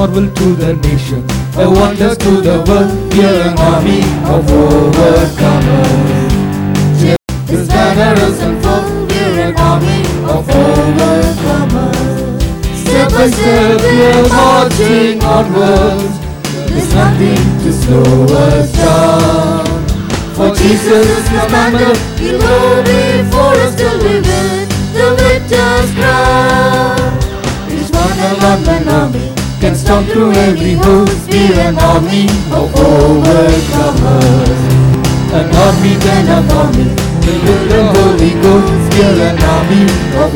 marvel to the nation, a wonder to the world. We are an army of overcomers. His banner is unfold, we're an army of overcomers. Step by step, we're marching onwards. There's nothing to slow us down. For Jesus is commander, he'll go before us till we win the victor's crown. Each one alone an army can storm through every host. We're an army of overcomers. An army then an army, the good and Holy Ghost. We're an army of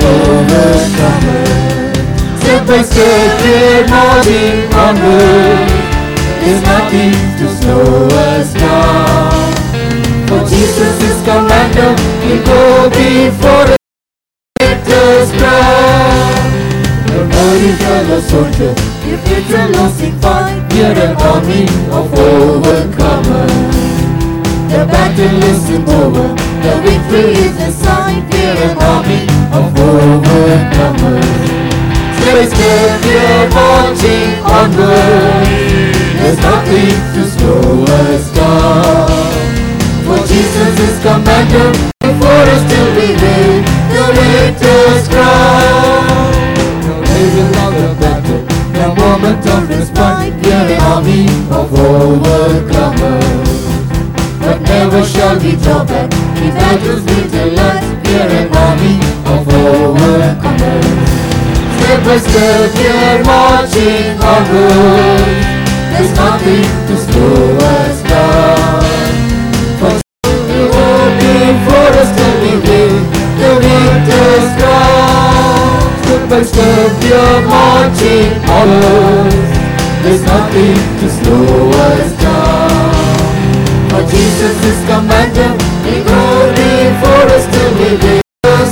overcomers. Step by step, we're marching onward. There's nothing to slow us down. For Jesus is commander, he'll go before us. Victor's crown. Don't worry, fellow soldiers, if it's a losing fight, we're an army of overcomers. The battle isn't over, the victory is in sight, we're an army of overcomers. Step by step, we're marching onward. There's nothing to slow us down. For Jesus is commander, before us till we win the victor's crown. No label of the battle, no moment of respite. We're an army of overcomers. But never shall we draw back. In battles we delight. We're an army of overcomers. Step by step, we're marching onward. There's nothing to slow us down. For you will be for us till we win the victor's crown. Step by step, we're marching onward. There's nothing to slow us down. For Jesus is commander, he go before us till we win the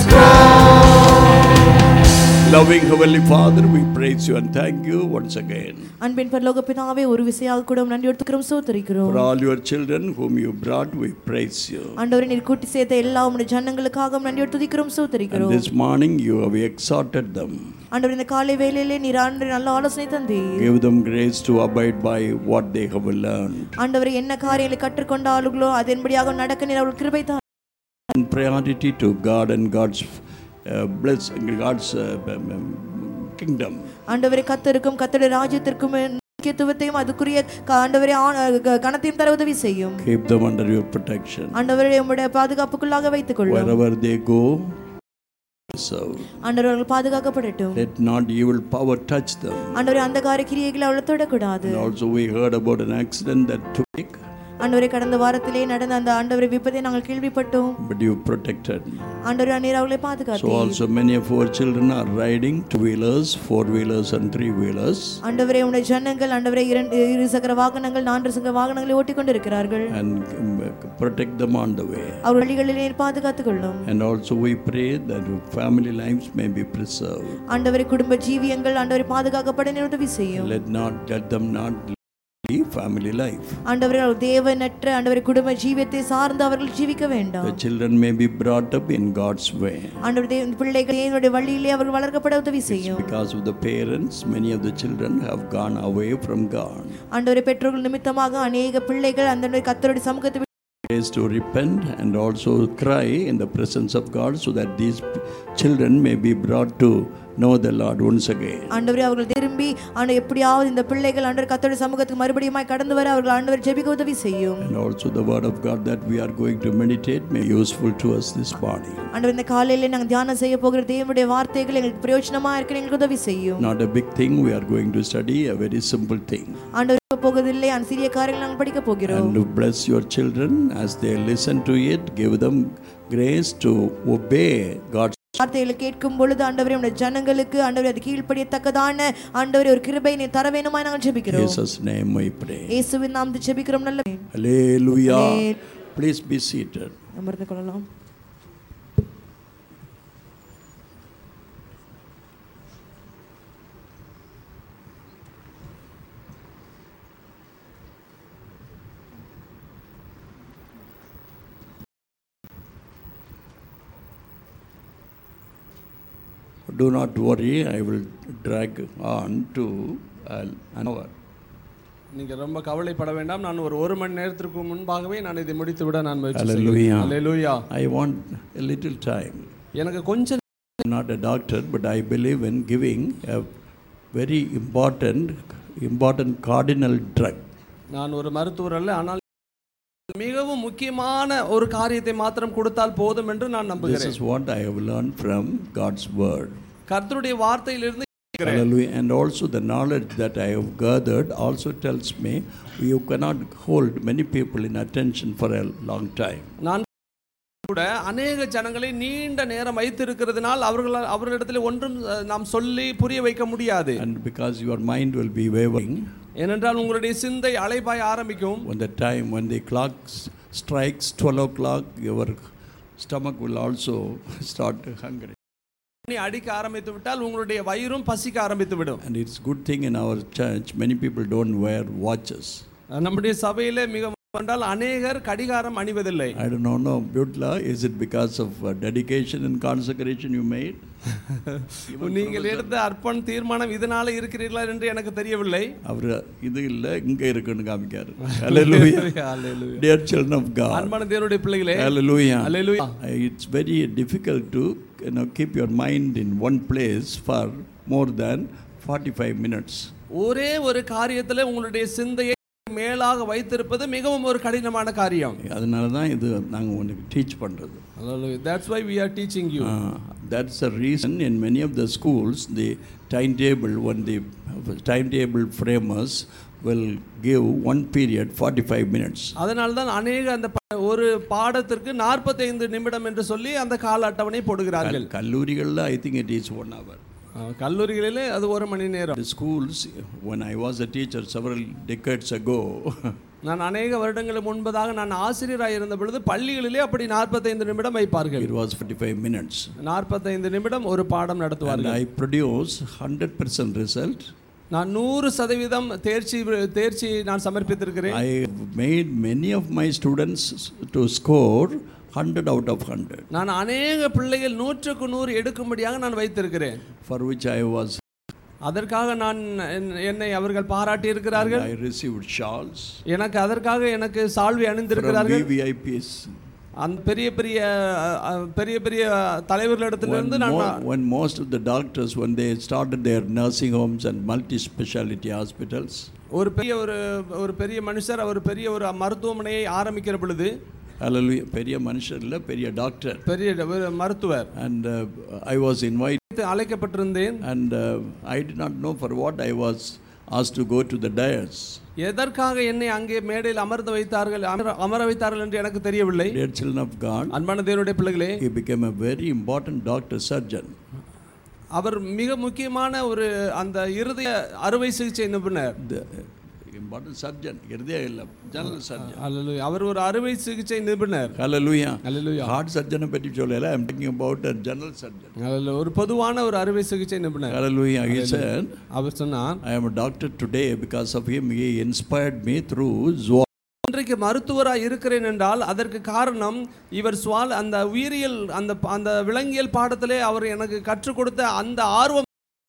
crown. Loving Heavenly Father, we praise you and thank you once again அன்பின் பரலோக பிதாவே ஒரு விசையாக கூட நன்றி எடுத்துக்கிறோம் சோத்தரிக்கிறோம் for all your children whom you brought. We praise you. ஆண்டவரே நீர் கூட்டி சேர்த்த எல்லா உம்முடைய ஜனங்களுக்காக நன்றி துதிக்கிறோம் And சோத்தரிக்கிறோம் this morning you have exhorted them. ஆண்டவர் இந்த காலை வேளையிலே நீர் ஆண்டு நல்ல ஆலோசனை தந்தீர் Give them grace to abide by what they have learned. ஆண்டவரே என்ன காரியங்களை கற்றுக்கொண்டார்களோ அதன்படியாக நடக்க நீர் அவர்கள் கிருபை தான் And priority to God and God's uh, bless God's uh, um, um, kingdom. ஆண்டவரே கத்தருக்கும் கத்தருடைய ராஜ்யத்திற்கும் முக்கியத்துவத்தையும் அதுக்குரிய க- ஆண்டவரே ஆ- க- கனத்தையும் தர உதவி செய்யும் Keep them under your protection. ஆண்டவரே உம்முடைய பாதுகாப்புக்குள்ளாக வைத்துக் கொள்ளும் Wherever they go, serve. ஆண்டவர் அவர்கள் பாதுகாக்கப்படட்டும் Let not evil power touch them. ஆண்டவரே அந்த காரிய கிரியைகளை அவளை தொடக்கூடாது And also we heard about an accident that took, ஆண்டவரே கடந்த வாரத்திலே நடந்த அந்த ஆண்டவரை விபத்தை நாங்கள் கேள்விப்பட்டோம் but you protected. ஆண்டவரே நீர் அவளை So பாதுகாத்தீர் also many of our children are riding two wheelers, four wheelers and three wheelers ஆண்டவரே உடைய ஜனங்கள் ஆண்டவரே இரண்டு இரு சக்கர வாகனங்கள் நான்கு சக்கர வாகனங்களை ஓட்டிக் கொண்டிருக்கிறார்கள் and um, protect them on the way. அவர் வழிகளில் நீர் பாதுகாத்துக் கொள்ளும் And also we pray that family lives may be preserved. ஆண்டவரை குடும்ப ஜீவியங்கள் ஆண்டவரை பாதுகாக்கப்பட நீர் உதவி செய்யும் Let not let them not live family life. ஆண்டவரே அவர் தேவனற்ற ஆண்டவரை குடும்ப ஜீவியத்தை சார்ந்து அவர்கள் ஜீவிக்க வேண்டாம் The children may be brought up in God's way. ஆண்டவர் தேவ- பிள்ளைகள் தேவனுடைய வழியிலே அவர்கள் வளர்க்கப்பட உதவி செய்யும் Because of the parents, many of the children have gone away from God. ஆண்டவரை பெற்றோர்கள் நிமித்தமாக அநேக பிள்ளைகள் அந்த கத்தருடைய சமூகத்தை விட்டு Is to repent and also cry in the presence of God so that these children may be brought to know the Lord once again. ஆண்டவரே அவர்கள் திரும்பி ஆண்டு எப்படியாவது இந்த பிள்ளைகள் ஆண்டவர் கத்தோட சமூகத்துக்கு மறுபடியும் கடந்து வர அவர்கள் ஆண்டவர் ஜெபிக்க உதவி செய்யும் And also the word of God that we are going to meditate may be useful to us this morning. ஆண்டவர் இந்த காலையில நாங்கள் தியானம் செய்ய போகிற தேவனுடைய வார்த்தைகள் எங்களுக்கு பிரயோஜனமா இருக்க எங்களுக்கு உதவி செய்யும் Not a big thing, we are going to study a very simple thing. ஆண்டவர் இருக்க போவதில்லை அந்த சிறிய காரியங்கள் நாங்கள் படிக்க போகிறோம் And to bless your children as they listen to it, give them grace to obey God's வார்த்தைகளை கேட்கும் பொழுது ஆண்டவரே உடைய ஜனங்களுக்கு ஆண்டவரே அது கீழ்ப்படியத்தக்கதான ஆண்டவரே ஒரு கிருபை நீ தர வேணுமா நாங்கள் ஜெபிக்கிறோம் Jesus' name we pray. இயேசுவின் நாம் ஜெபிக்கிறோம் நல்ல Hallelujah. Please be seated. அமர்ந்து கொள்ளலாம் Do not worry, I will drag on to uh, an hour. நீங்க ரொம்ப கவலைப்பட வேண்டாம் நான் ஒரு ஒரு மணி நேரத்திற்கு முன்பாகவே நான் இதை முடித்து விட நான் முயற்சி Hallelujah. செய்கிறேன். Hallelujah. I want a little time. எனக்கு கொஞ்சம் I'm not a doctor, but I believe in giving a very important, important cardinal drug. நான் ஒரு மருத்துவர் அல்ல ஆனால் மிகவும் முக்கியமான ஒரு காரியத்தை மாத்திரம் கொடுத்தால் போதும் என்று நான் This நம்புகிறேன் is what I have learned from God's word. கர்த்தருடைய வார்த்தையிலிருந்து Hallelujah. And also the knowledge that I have gathered also tells me you cannot hold many people in attention for a long time. நான் கூட அநேக ஜனங்களை நீண்ட நேரம் வைத்திருக்கிறதுனால் அவர்கள் அவர்களிடத்தில் ஒன்றும் அஹ், நாம் சொல்லி புரிய வைக்க முடியாது And because your mind will be wavering, ஏனென்றால் உங்களுடைய சிந்தை அலைபாய ஆரம்பிக்கும் when the time when the clock s- strikes 12 o'clock, your stomach will also start hungry. மணி அடிக்க ஆரம்பித்து விட்டால் உங்களுடைய வயிறும் பசிக்க ஆரம்பித்து விடும் And it's good thing in our church, many people don't wear watches. நம்முடைய சபையிலே மிக என்றால் அநேகர் கடிகாரம் அணிவதில்லை I don't know, no, Butla, is it because of uh, dedication and consecration you made? நீங்கள் எடுத்த அர்ப்பண தீர்மானம் இதனால இருக்கிறீர்களா என்று எனக்கு தெரியவில்லை அவர் இது இல்லை இங்கே இருக்குன்னு காமிக்காரு Hallelujah. Hallelujah. Dear children of God. அன்பான தேவனுடைய பிள்ளைகளே Hallelujah. Hallelujah. Uh, It's very difficult to you know, keep your mind in one place for more than 45 minutes. ஒரே ஒரு காரியத்தில் உங்களுடைய சிந்தையை மேலாக வைத்திருப்பது மிகவும் ஒரு கடினமான காரியம் அதனால தான் இது நாங்கள் உனக்கு டீச் பண்ணுறது That's why we are teaching you. that's the reason in many of the schools the timetable when the timetable framers will give one period 45 minutes அதனால தான் அநேக அந்த ப- ஒரு பாடத்திற்கு 45 நிமிடம் என்று சொல்லி அந்த கால அட்டவணை போடுகிறார்கள் கல்லூரிகளில் I think it is one hour ah கல்லூரிகளிலே அது ஒரு மணி நேரம் The schools, when I was a teacher several decades ago, நான் அநேக வருடங்களுக்கு முன்பதாக நான் ஆசிரியராக இருந்த பொழுது பள்ளிகளிலே அப்படி 45 நிமிடம் வைப்பார்கள் it was 45 minutes. 45 நிமிடம் ஒரு பாடம் And நடத்துவார்கள் I produced 100% result. நான் நூறு சதவீதம் தேர்ச்சி தேர்ச்சி நான் சமர்ப்பித்திருக்கிறேன் I made many of my students to score 100 out of 100, நான் அநேக பிள்ளைகள் நூற்றுக்கு நூறு எடுக்கும்படியாக நான் வைத்திருக்கிறேன் for which I was, அதற்காக நான் என்- என்னை அவர்கள் பாராட்டி and இருக்கிறார்கள் I received shawls எனக்கு அதற்காக எனக்கு சால்வை from அணிந்திருக்கிறார்கள் VVIPs. அந்த பெரிய பெரிய அஹ், அஹ், பெரிய பெரிய தலைவர்களிடத்திலிருந்து When, நான் mo- when most of the doctors, when they started their nursing homes and multi-speciality hospitals, ஒரு பெரிய ஒரு ஒரு பெரிய மனுஷர் அவர் பெரிய ஒரு மருத்துவமனையை ஆரம்பிக்கிற பொழுது hallelujah, பெரிய மனுஷர் இல்ல பெரிய டாக்டர் பெரிய ஒரு மருத்துவர் and uh, I was invited அழைக்கப்பட்டிருந்தேன் and uh, I did not know for what I was asked to go to the dais. எதற்காக என்னை அங்கே மேடையில் அமர்ந்து வைத்தார்கள் அமர அமர வைத்தார்கள் என்று எனக்கு தெரியவில்லை Dear children of God, அன்பான தேவனுடைய பிள்ளைகளே he became a very important doctor surgeon. அவர் மிக முக்கியமான ஒரு அந்த இருதய அறுவை சிகிச்சை நிபுணர் The important surgeon, இருதய இல்ல general surgeon. அல்லேலூயா. அவர் ஒரு அறுவை சிகிச்சை நிபுணர் Hallelujah. Hallelujah. Heart surgeon பற்றி சொல்லல, I'm talking about a general surgeon. அல்லேலூயா. ஒரு பொதுவான ஒரு அறுவை சிகிச்சை நிபுணர் Hallelujah. He said, அவர் சொன்னார் I am a doctor today because of him. He inspired me through zoology. இன்றைக்கு மருத்துவராக இருக்கிறேன் என்றால் அதற்கு காரணம் இவர் சுவால் அந்த உயிரியல் அந்த அந்த விலங்கியல் பாடத்திலே அவர் எனக்கு கற்றுக் கொடுத்த அந்த ஆர்வம்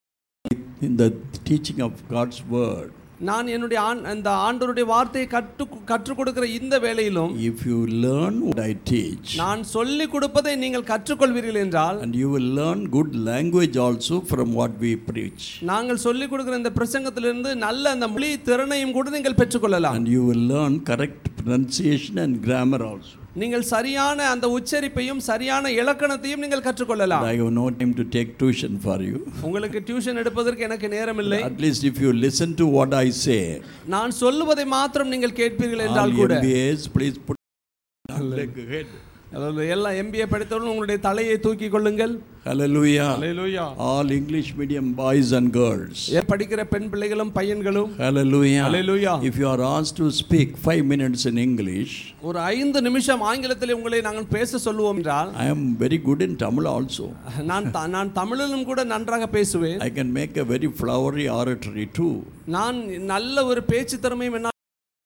in the teaching of God's word. நான் என்னுடைய ஆண் அந்த ஆண்டவருடைய வார்த்தையை கற்று கற்றுக் கொடுக்கிற இந்த வேளையிலும் If you learn what I teach, நான் சொல்லிக் கொடுப்பதை நீங்கள் கற்றுக்கொள்வீர்கள் என்றால் and you will learn good language also from what we preach, நாங்கள் சொல்லிக் கொடுக்கிற இந்த பிரசங்கத்திலிருந்து நல்ல அந்த மொழி திறனையும் கூட நீங்கள் பெற்றுக்கொள்ளலாம் and you will learn correct pronunciation and grammar also. நீங்கள் சரியான அந்த உச்சரிப்பையும் சரியான இலக்கணத்தையும் நீங்கள் கற்றுக்கொள்ளலாம் I have no time to take tuition for you. உங்களுக்கு டியூஷன் எடுப்பதற்கு எனக்கு நேரம் இல்லை At least if you listen to what I say, நான் சொல்லுவதை மாத்திரம் நீங்கள் கேட்பீர்கள் all என்றால் கூட MBAs, please put leg ahead. அதாவது எல்லா எம்பிஏ படித்தவர்களும் உங்களுடைய தலையை தூக்கி கொள்ளுங்கள் Hallelujah. Hallelujah. All English medium boys and girls. ஏன் படிக்கிற பெண் பிள்ளைகளும் பையன்களும் Hallelujah. Hallelujah. If you are asked to speak five minutes in English, ஒரு ஐந்து நிமிஷம் ஆங்கிலத்தில் உங்களை நாங்கள் பேச சொல்லுவோம் என்றால் I am very good in Tamil also. நான் த- நான் தமிழிலும் கூட நன்றாக பேசுவேன் I can make a very flowery oratory too. நான் நல்ல ஒரு பேச்சு திறமையும் என்னால்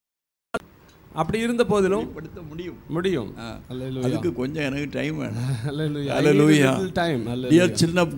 அப்படி இருந்த போதிலும் படுத்த முடியும் முடியும் ஆ. Hallelujah. அதுக்கு கொஞ்சம் எனக்கு டைம் வேணும் Hallelujah. I need a Hallelujah. little time. Dear Hallelujah. children of God,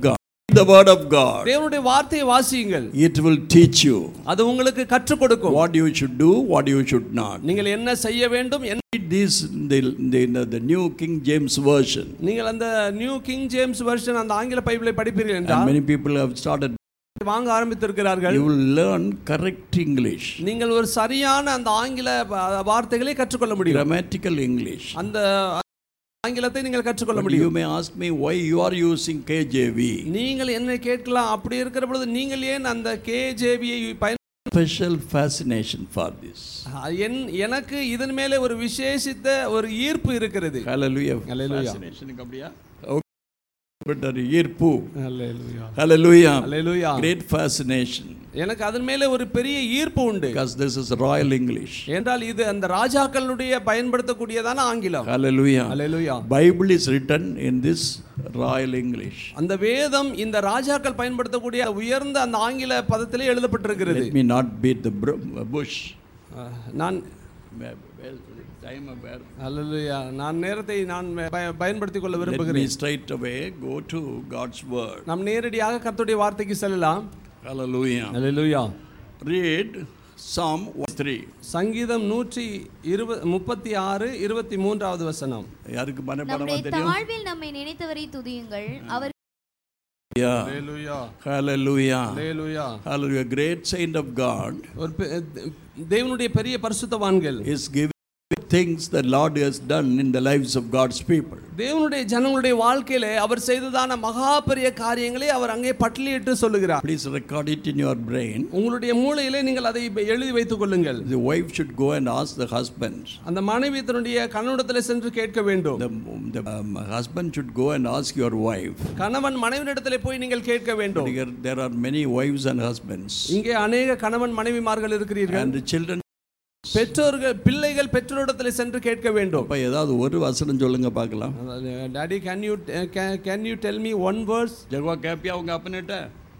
the word of God. தேவனுடைய வார்த்தையை வாசியுங்கள் It will teach you அது உங்களுக்கு கற்றுக் கொடுக்கும் what you should do, what you should not. நீங்கள் என்ன செய்ய வேண்டும் என்ன Read this in the, in the, the New King James Version. நீங்கள் அந்த நியூ கிங் ஜேம்ஸ் வெர்ஷன் அந்த ஆங்கில பைபிளை படிப்பீர்கள் And என்றால் many people have started. வாங்க ஆரம்பித்திருக்கிறார்கள் You will learn correct English, நீங்கள் ஒரு சரியான அந்த ஆங்கில வ- வார்த்தைகளை கற்றுக்கொள்ள முடியும் grammatical English. அந்த ஆங்கிலத்தை நீங்கள் கற்றுக்கொள்ள But you முடியும் may ask me why you are using KJV. நீங்கள் என்ன கேட்கலாம் அப்படி இருக்கிற பொழுது நீங்கள் ஏன் அந்த கேஜேவியை பயன் Special fascination for this. என் எனக்கு இதன் மேலே ஒரு விசேஷித்த ஒரு ஈர்ப்பு இருக்கிறது Hallelujah. Hallelujah. Fascination க்கு அப்படியா? Okay. But ஒரு ஈர்ப்பு. Hallelujah. Hallelujah. Great fascination. எனக்கு அதன் மேலே ஒரு பெரிய ஈர்ப்பு உண்டு Because this is royal English. என்றால் இது அந்த ராஜாக்களுடைய பயன்படுத்தக்கூடியதான ஆங்கிலம் Hallelujah. Hallelujah. Bible is written in this royal English. அந்த வேதம் இந்த ராஜாக்கள் பயன்படுத்தக்கூடிய உயர்ந்த அந்த ஆங்கில பதத்திலே எழுதப்பட்டிருக்கிறது Let me not beat the br- bush. அஹ், நான் Well, well, time aware. அல்லேலூயா நான் நேரத்தை நான் பய- பயன்படுத்திக் கொள்ள Let me விரும்புகிறேன் straight away go to God's word. நாம் நேரடியாக கர்த்தருடைய வார்த்தைக்கு செல்லலாம் Hallelujah. அல்லேலூயா Read Psalm 3. சங்கீதம் நூற்றி இருபது முப்பத்தி ஆறு இருபத்தி மூன்றாவது வசனம் யாருக்கு மனப்பாடமா நம்முடைய தெரியும் தாழ்வில் நம்மை நினைத்தவரை துதியுங்கள் அவர் Yeah. Hallelujah Hallelujah. Hallelujah Hallelujah. Great saint of God ஒரு பெ- தேவனுடைய பெரிய பரிசுத்தவான்கள் is giving things the Lord has done in the lives of God's people. தேவனுடைய ஜனங்களுடைய வாழ்க்கையிலே அவர் செய்ததான மகா பெரிய காரியங்களை அவர் அங்கே பட்டியலிட்டு சொல்லுகிறார் Please record it in your brain. உங்களுடைய மூளையிலே நீங்கள் அதை எழுதி வைத்துக் கொள்ளுங்கள் The wife should go and ask the husband. அந்த மனைவி தன்னுடைய கண்ணோட்டத்தில் சென்று கேட்க வேண்டும் The, the um, husband should go and ask your wife. கணவன் மனைவியிடத்திலே போய் நீங்கள் கேட்க வேண்டும் Here, there are many wives and husbands. இங்கே அநேக கணவன் மனைவிமார்கள் இருக்கிறீர்கள் And the children. பெற்றோர்கள் பிள்ளைகள் பெற்றோரிடத்தில் சென்று கேட்க வேண்டும் அப்ப ஏதாவது ஒரு வசனம் சொல்லுங்க பார்க்கலாம் daddy can you can you tell me one verse ஜெகவா கேப்பியா உங்க அப்பனிட்ட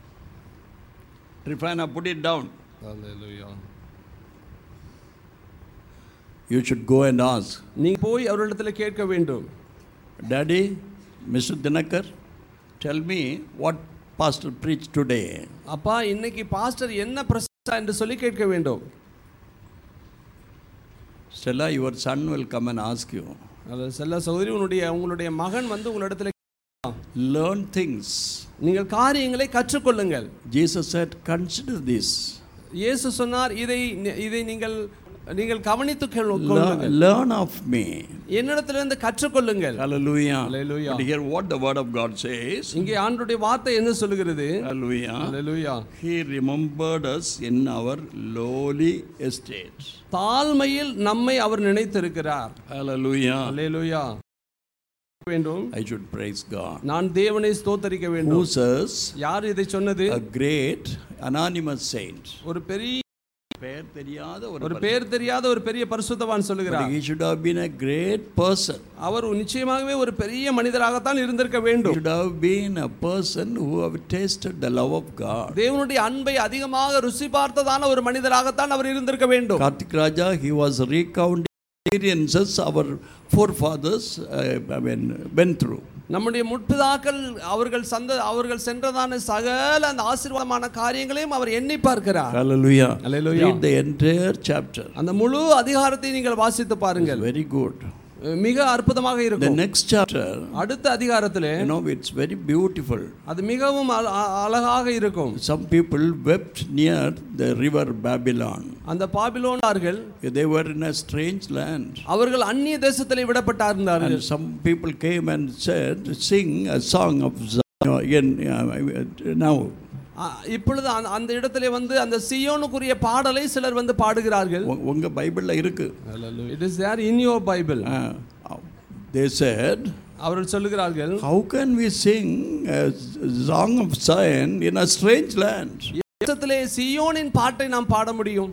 ட்ரிஃபானா put it down you should go and ask நீங்க போய் அவரிடத்தில் கேட்க வேண்டும் daddy mister Dinakar tell me what pastor preach today அப்பா இன்னைக்கு பாஸ்டர் என்ன பிரசா என்று சொல்லி கேட்க வேண்டும் Stella your son will come and ask you அது செல்ல சகோதரி உன்னுடைய உங்களுடைய மகன் வந்து உங்களிடத்தில் லேர்ன் திங்ஸ் நீங்கள் காரியங்களை கற்றுக்கொள்ளுங்கள் ஜீசஸ் said consider this இயேசு சொன்னார் இதை இதை நீங்கள் நீங்கள் கவனித்துக் கொள்ளுங்கள் learn of me என்னிடத்திலிருந்து கற்றுக்கொள்ளுங்கள் hallelujah Hallelujah. but here what the word of god says இங்கே ஆண்டுடைய வார்த்தை என்ன சொல்லுகிறது hallelujah hallelujah he remembered us in our lowly estate தாழ்மையில் நம்மை அவர் நினைத்திருக்கிறார் hallelujah அல்லேலூயா வேண்டும் i should praise god நான் தேவனை ஸ்தோத்தரிக்க who வேண்டும் says யார் இதை சொன்னது a great anonymous saint ஒரு பெரிய பெயர் தெரியாத ஒரு ஒரு பேர் தெரியாத ஒரு பெரிய பரிசுத்தவான் But சொல்லுகிறார் he should have been a great person அவர் நிச்சயமாகவே ஒரு பெரிய மனிதராகத்தான் இருந்திருக்க He வேண்டும் should have been a person who have tasted the love of God. தேவனுடைய அன்பை அதிகமாக ருசி பார்த்ததான ஒரு மனிதராகத்தான் அவர் இருந்திருக்க வேண்டும் Karthik Raja, he was recounting experiences our forefathers uh, I mean, went through. நம்முடைய முற்பிதாக்கள் அவர்கள் சந்த அவர்கள் சென்றதான சகல அந்த ஆசீர்வாதமான காரியங்களையும் அவர் எண்ணி பார்க்கிறார் Hallelujah. Hallelujah. Read the entire chapter. அந்த முழு அதிகாரத்தை நீங்கள் வாசித்து பாருங்கள் Very good. மிக அற்புதமாக The இருக்கும் next chapter, அடுத்த அதிகாரத்திலே you know, it's very beautiful. அது மிகவும் அழ- அ- அழகாக இருக்கும் Some people wept near the river Babylon. அந்த பாபிலோனார்கள் They were in a strange land. அவர்கள் அந்நிய தேசத்திலே விடப்பட்டார்கள் And some people came and said, Sing a song of Zion uh, now. அ- இப்பொழுது அந்த- அந்த இடத்திலே வந்து அந்த சியோனுக்குரிய பாடலை சிலர் வந்து பாடுகிறார்கள் உ- உங்க பைபிள்ல இருக்கு it is there in your Bible Uh, they said, அவர்கள் சொல்லுகிறார்கள் How can we sing a song of Zion in a strange land? தேசத்திலே சியோனின் பாட்டை நாம் பாட முடியும்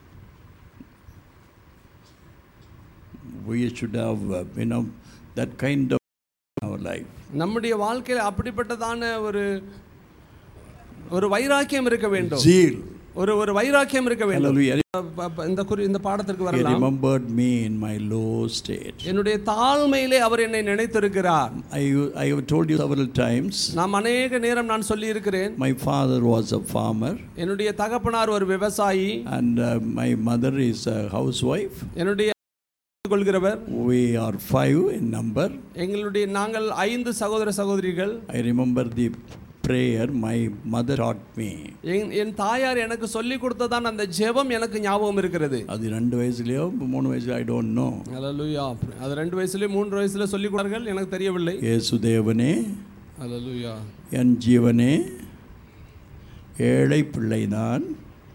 We should have, uh, you know, that kind of our life. நம்முடைய வாழ்க்கையில் அப்படிப்பட்டதான ஒரு ஒரு வைராக்கியம் இருக்க வேண்டும் Zeal. ஒரு ஒரு வைராக்கியம் இருக்க வேண்டும் Hallelujah. ப- ப- இந்த குறி இந்த பாடத்திற்கு He வரலாம் remembered me in my low state. என்னுடைய தாழ்மையிலே அவர் என்னை நினைத்திருக்கிறார் I, I have told you several times, நாம் அநேக நேரம் நான் சொல்லி இருக்கிறேன் my father was a farmer என்னுடைய தகப்பனார் ஒரு விவசாயி and uh, my mother is a housewife. என்னுடைய கொள்கிறவர் We are five in number. எங்களுடைய நாங்கள் ஐந்து சகோதர சகோதரிகள் I remember the prayer my mother taught me. என் என் தாயார் எனக்கு சொல்லி கொடுத்ததான் அந்த ஜெபம் எனக்கு ஞாபகம் இருக்கிறது அது ரெண்டு வயசுலயோ மூணு வயசுல ஐ டோன்ட் நோ அல்லேலூயா அது ரெண்டு வயசுல மூன்று வயசுல சொல்லி கொடுத்தார்கள் எனக்கு தெரியவில்லை இயேசுதேவனே அல்லேலூயா என் ஜீவனே ஏழை பிள்ளை நான்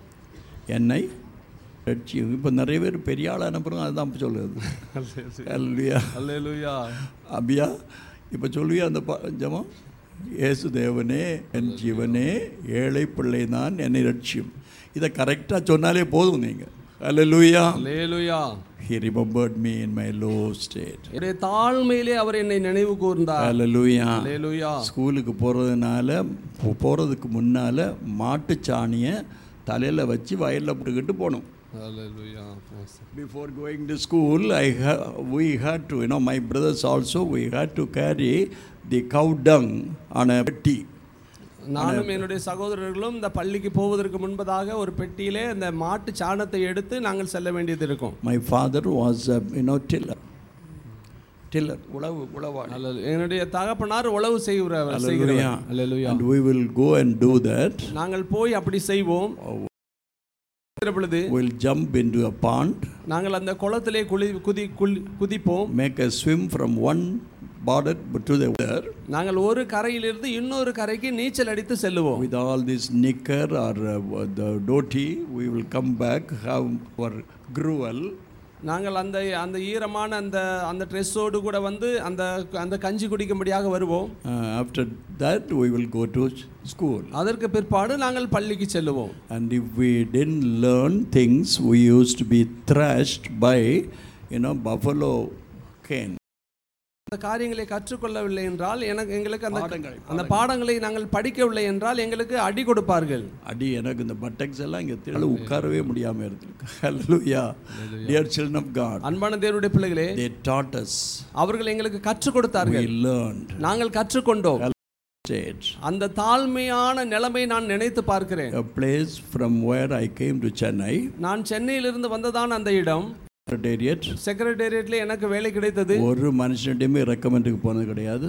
என்னை ரட்சியும் இப்போ நிறைய பேர் பெரிய ஆள் அனுப்புகிறோம் அதுதான் சொல்லுது அல்லையா அல்லேலூயா அபியா இப்போ சொல்லுவியா அந்த பா ஜெபம் இயேசு தேவனே என் ஜீவனே ஏழை பிள்ளை நான் என்னை ரட்சியும் இதை கரெக்டாக சொன்னாலே போதும் நீங்கள் அல்லேலூயா அல்லேலூயா He remembered me in my low state. என்னுடைய தாழ்மையிலே அவர் என்னை நினைவு கூர்ந்தார் Hallelujah. அல்லேலூயா ஸ்கூலுக்கு போகிறதுனால போகிறதுக்கு முன்னால் மாட்டுச் சாணியை தலையில் வச்சு வயலில் போட்டுக்கிட்டு போகணும் அல்லேலூயா Before going to school, I ha- we had to, you know, my brothers also, we had to carry the cow dung on a petti. நானும் என்னுடைய சகோதரர்களும் இந்த பள்ளிக்கு போவதற்கு முன்பதாக ஒரு பெட்டியிலே இந்த மாட்டு சாணத்தை எடுத்து நாங்கள் செல்ல வேண்டியது இருக்கும் My father was, a, you know, tiller. Tiller, உழவு உழவாளி. அல்லேலூயா. என்னுடைய தகப்பனார் உழவு செய்கிறவர் Hallelujah. செய்கிறவர் அல்லேலூயா. And we will go and do that. நாங்கள் போய் அப்படி செய்வோம் செய்கிற பொழுது We'll jump into a pond, நாங்கள் அந்த குளத்திலே குளி குதி குளி- குதிப்போம் make a swim from one border to the other நாங்கள் ஒரு கரையிலிருந்து இன்னொரு கரைக்கு நீச்சல் அடித்து செல்லுவோம் with all this knicker or uh, the dhoti. We will come back, have our gruel. நாங்கள் அந்த அந்த ஈரமான அந்த அந்த ட்ரெஸ்ஸோடு கூட வந்து அந்த அந்த கஞ்சி குடிக்கும்படியாக வருவோம் Uh, after that, we will go to school. அதற்கு பிற்பாடு நாங்கள் பள்ளிக்கு செல்லுவோம் And if we didn't learn things, we used to be thrashed by, you know, buffalo cane. அந்த காரியங்களை கற்றுக்கொள்ளவில்லை என்றால் எனக்கு எங்களுக்கு அந்த பாடங்கள், அந்த பாடங்களை நாங்கள் படிக்கவில்லை என்றால் எங்களுக்கு அடி கொடுப்பார்கள் அடி எனக்கு இந்த பட்டக்ஸ் எல்லாம் இங்கே திரள உட்காரவே முடியாமல் இருந்திருக்கு ஹalleluya dear children of god அன்பான தேவனுடைய பிள்ளைகளே they taught us அவர்கள் எங்களுக்கு கற்றுக் we கொடுத்தார்கள் learned நாங்கள் கற்றுக்கொண்டோம் stage அந்த தாழ்மையான நிலைமை நான் நினைத்து பார்க்கிறேன் a place from where i came to chennai நான் சென்னையிலிருந்து வந்ததான் அந்த இடம் secretariat செக்ரட்டேரியட்ல எனக்கு வேலை கிடைத்தது ஒரு மனுஷன்டையுமே ரெக்கமெண்டுக்கு போனது கிடையாது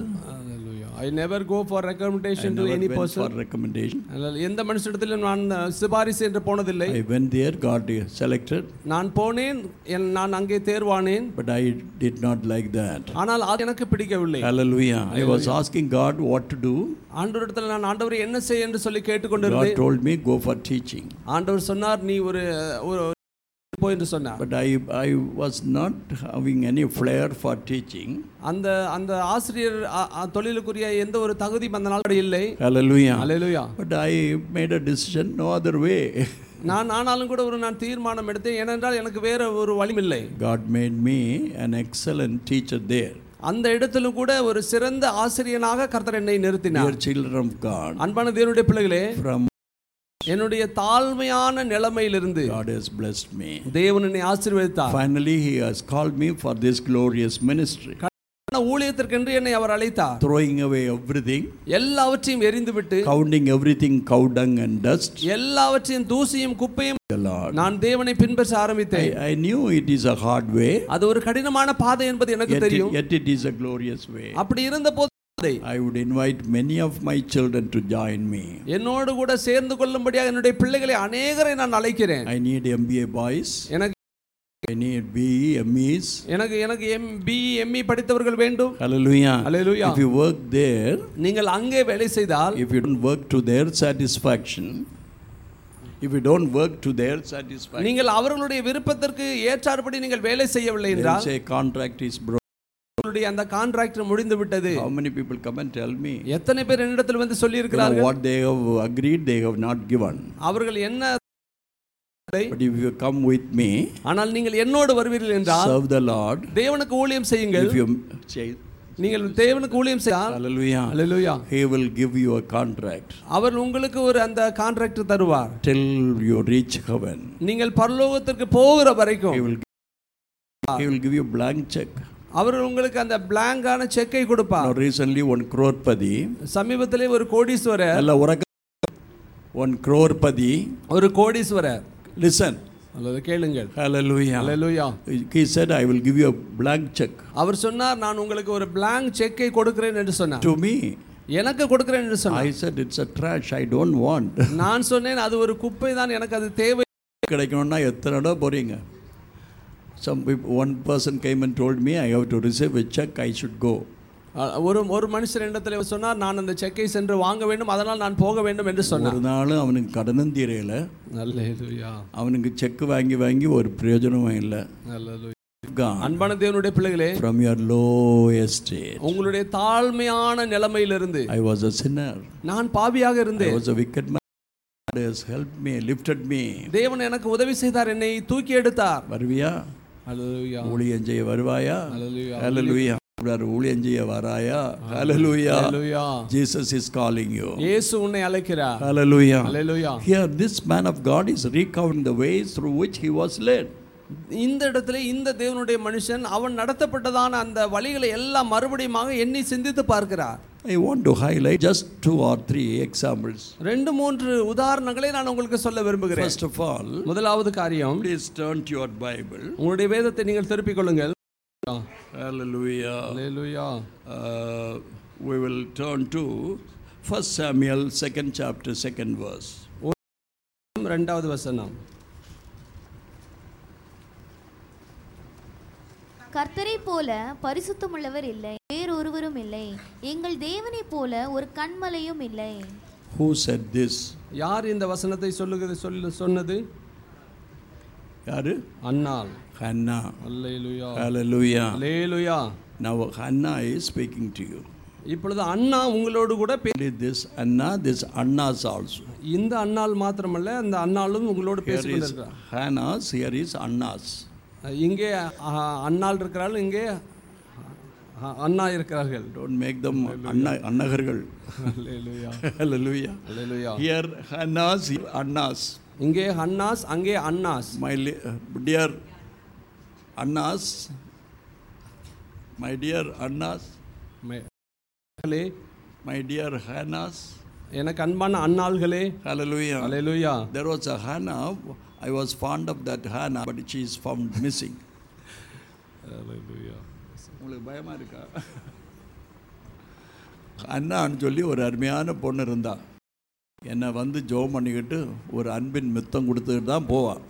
I never go for I recommendation to never any went for person recommendation எந்த மனுஷனிடத்திலும் நான் சிபாரிசு என்று போனதில்லை i went there got selected நான் போனேன் என் நான் அங்கே தேர்வானேன் but i did not like that ஆனால் அது எனக்கு பிடிக்கவில்லை hallelujah i was asking god what to do ஆண்டவரிடத்தில் நான் ஆண்டவரை என்ன செய்ய என்று சொல்லி god கேட்டுக்கொண்டிருந்தேன் told me go for teaching ஆண்டவர் சொன்னார் நீ ஒரு ஒரு போ என்று சொன்னார் But I, I was not having any flair for teaching. அந்த அந்த ஆசிரியர் அ- அ- தொழிலுக்குரிய எந்த ஒரு தகுதி அந்த நாள் இல்லை Hallelujah. Hallelujah But I made a decision no other way. நான் ஆனாலும் கூட ஒரு நான் தீர்மானம் எடுத்தேன் ஏனென்றால் எனக்கு வேற ஒரு வழிமில்லை God made me an excellent teacher there. அந்த இடத்திலும் கூட ஒரு சிறந்த ஆசிரியனாக கர்த்தர் என்னை Dear நிறுத்தினார் children of God, அன்பான தேவனுடைய பிள்ளைகளே from என்னுடைய தாழ்மையான நிலைமையிலிருந்து God has blessed me. தேவன் என்னை ஆசீர்வதித்தார் Finally, He has called me for this glorious ministry. ஆனா ஊழியத்திற்கென்று என்னை அவர் அழைத்தார் Throwing away everything, எல்லாவற்றையும் எரிந்துவிட்டு counting everything cow dung and dust, எல்லாவற்றையும் தூசியும் குப்பையும் the Lord. நான் தேவனை பின்பற்ற ஆரம்பித்தேன் I, I knew it is a hard way, அது ஒரு கடினமான பாதை என்பது எனக்கு yet தெரியும் it, yet it is a glorious way. அப்படி இருந்த போது I would invite many of my children to join me. என்னோடு கூட சேர்ந்து கொள்ளும்படியாக என்னுடைய பிள்ளைகளை அநேகரை நான் அழைக்கிறேன் I need MBA boys. எனக்கு I need BE, MEs. எனக்கு எனக்கு எம் பி எம்இ படித்தவர்கள் வேண்டும் Hallelujah. Hallelujah. If you work there, நீங்கள் அங்கே வேலை செய்தால் if you don't work to their satisfaction, if you don't work to their satisfaction, நீங்கள் அவர்களுடைய விருப்பத்திற்கு ஏற்றாற்படி நீங்கள் வேலை செய்யவில்லை they'll என்றால் say contract is broken. உங்களுடைய அந்த கான்ட்ராக்ட் முடிந்து விட்டது How many people come and tell me? எத்தனை பேர் என்னிடத்தில் வந்து சொல்லி You know, இருக்கிறார்கள் what they have agreed, they have not given. அவர்கள் என்ன But if you come with me, ஆனால் நீங்கள் என்னோடு வருவீர்கள் என்றால் serve the Lord. தேவனுக்கு ஊழியம் செய்யுங்கள் If you say, நீங்கள் தேவனுக்கு ஊழியம் செய்தால் hallelujah hallelujah he will give you a contract அவர் உங்களுக்கு ஒரு அந்த கான்ட்ராக்ட் தருவார் till you reach heaven நீங்கள் பரலோகத்திற்கு போகிற வரைக்கும் he will he will give you blank check அவர் உங்களுக்கு அந்த பிளாங்கான செக்கை now கொடுப்பார் recently one crorepati சமீபத்திலே ஒரு கோடீஸ்வரர் alla உறக்க one crorepati ஒரு கோடீஸ்வரர் listen அல்லது கேளுங்கள் hallelujah hallelujah he said i will give you a blank check அவர் சொன்னார் நான் உங்களுக்கு ஒரு பிளாங்க் செக்கை கொடுக்கிறேன் என்று சொன்னார் to me எனக்கு கொடுக்கிறேன் என்று சொன்னார் i said it's a trash i don't want நான் சொன்னேன் அது ஒரு குப்பை தான் எனக்கு அது தேவை கிடைக்கணும்னா எத்தனை இடம் போறீங்க some people, one person came and told me i have to receive a check i should go அஹ், ஒரு ஒரு மனுஷர் இடத்துல சொன்னார் நான் அந்த செக்கை சென்று வாங்க வேண்டும் அதனால் நான் போக வேண்டும் என்று சொன்னார் ஒரு நாள் அவனுக்கு கடனும் தீரையில அல்லேலூயா அவனுக்கு செக் வாங்கி வாங்கி ஒரு பிரயோஜனமும் இல்லை அல்லேலூயா God, அன்பான தேவனுடைய பிள்ளைகளே from your low estate உங்களுடைய தாழ்மையான நிலைமையிலிருந்து i was a sinner நான் பாவியாக i இருந்தேன் was a wicked man God has helped me lifted me தேவன் எனக்கு உதவி செய்தார் என்னை தூக்கி எடுத்தார் வருவியா அல்லேலூயா ஊழியம் செய்ய வருவாயா அல்லேலூயா ஹalleluya ஊழியம் செய்ய வராயா ஹalleluya அல்லேலூயா jesus is calling you இயேசு உன்னை அழைக்கிறார் hallelujah hallelujah here this man of god is recounting the ways through which he was led இந்த இடத்துல இந்த தேவனுடைய மனுஷன் அவன் நடத்தப்பட்டதான அந்த வழிகளை எல்லாம் மறுபடியுமாக எண்ணி சிந்தித்து பார்க்கிறார் i want to highlight just two or three examples ரெண்டு மூன்று உதாரணங்களை நான் உங்களுக்கு சொல்ல விரும்புகிறேன் first of all முதலாவது காரியம் please turn to your bible உங்களுடைய வேதத்தை நீங்கள் திருப்பிக் கொள்ளுங்கள் hallelujah hallelujah Uh, we will turn to 1 Samuel, second chapter, second verse. ரெண்டாவது வசனம் கர்த்தரை போல பரிசுத்தமுள்ளவர் இல்லை வேறொருவரும் இல்லை எங்கள் தேவனைப் போல ஒரு கண்மலையும் இல்லை Who said this? யார் இந்த வசனத்தை சொல்லுகிறது சொல்ல சொன்னது Yaru? அன்னாள் Hannah. Hallelujah Hallelujah. Hallelujah Now Hannah is speaking to you. இப்பொழுது அண்ணா உங்களோடு கூட பே- Only this Anna, this Anna's also. இந்த அண்ணாள் மாத்திரமல்ல அந்த அண்ணாளும் உங்களோடு Here பேசிக் is கொண்டிருக்கிறார் Hannah's, here is Anna's. இங்கே அஹ், அண்ணாள் இருக்கிறார்கள் இங்கே அஹ், அண்ணா இருக்கிறார்கள் Don't make them Anna, Annagargal. Hallelujah Hallelujah. Hallelujah Here Hannah's, here Anna's. இங்கே அண்ணாஸ் அங்கே அண்ணாஸ் My li- uh, dear Anna's, my dear Anna's, மே- மக்களே, my dear Hannah's. எனக்கு அன்பான அண்ணாள்களே Hallelujah. Hallelujah There was a Hannah. I was fond of that Hannah, but she is found missing. உங்களுக்கு பயமா இருக்கா அண்ணான்னு சொல்லி ஒரு அருமையான பொண்ணு இருந்தா என்னை வந்து ஜோம் பண்ணிக்கிட்டு ஒரு அன்பின் மித்தம் கொடுத்துட்டு தான் போவாள்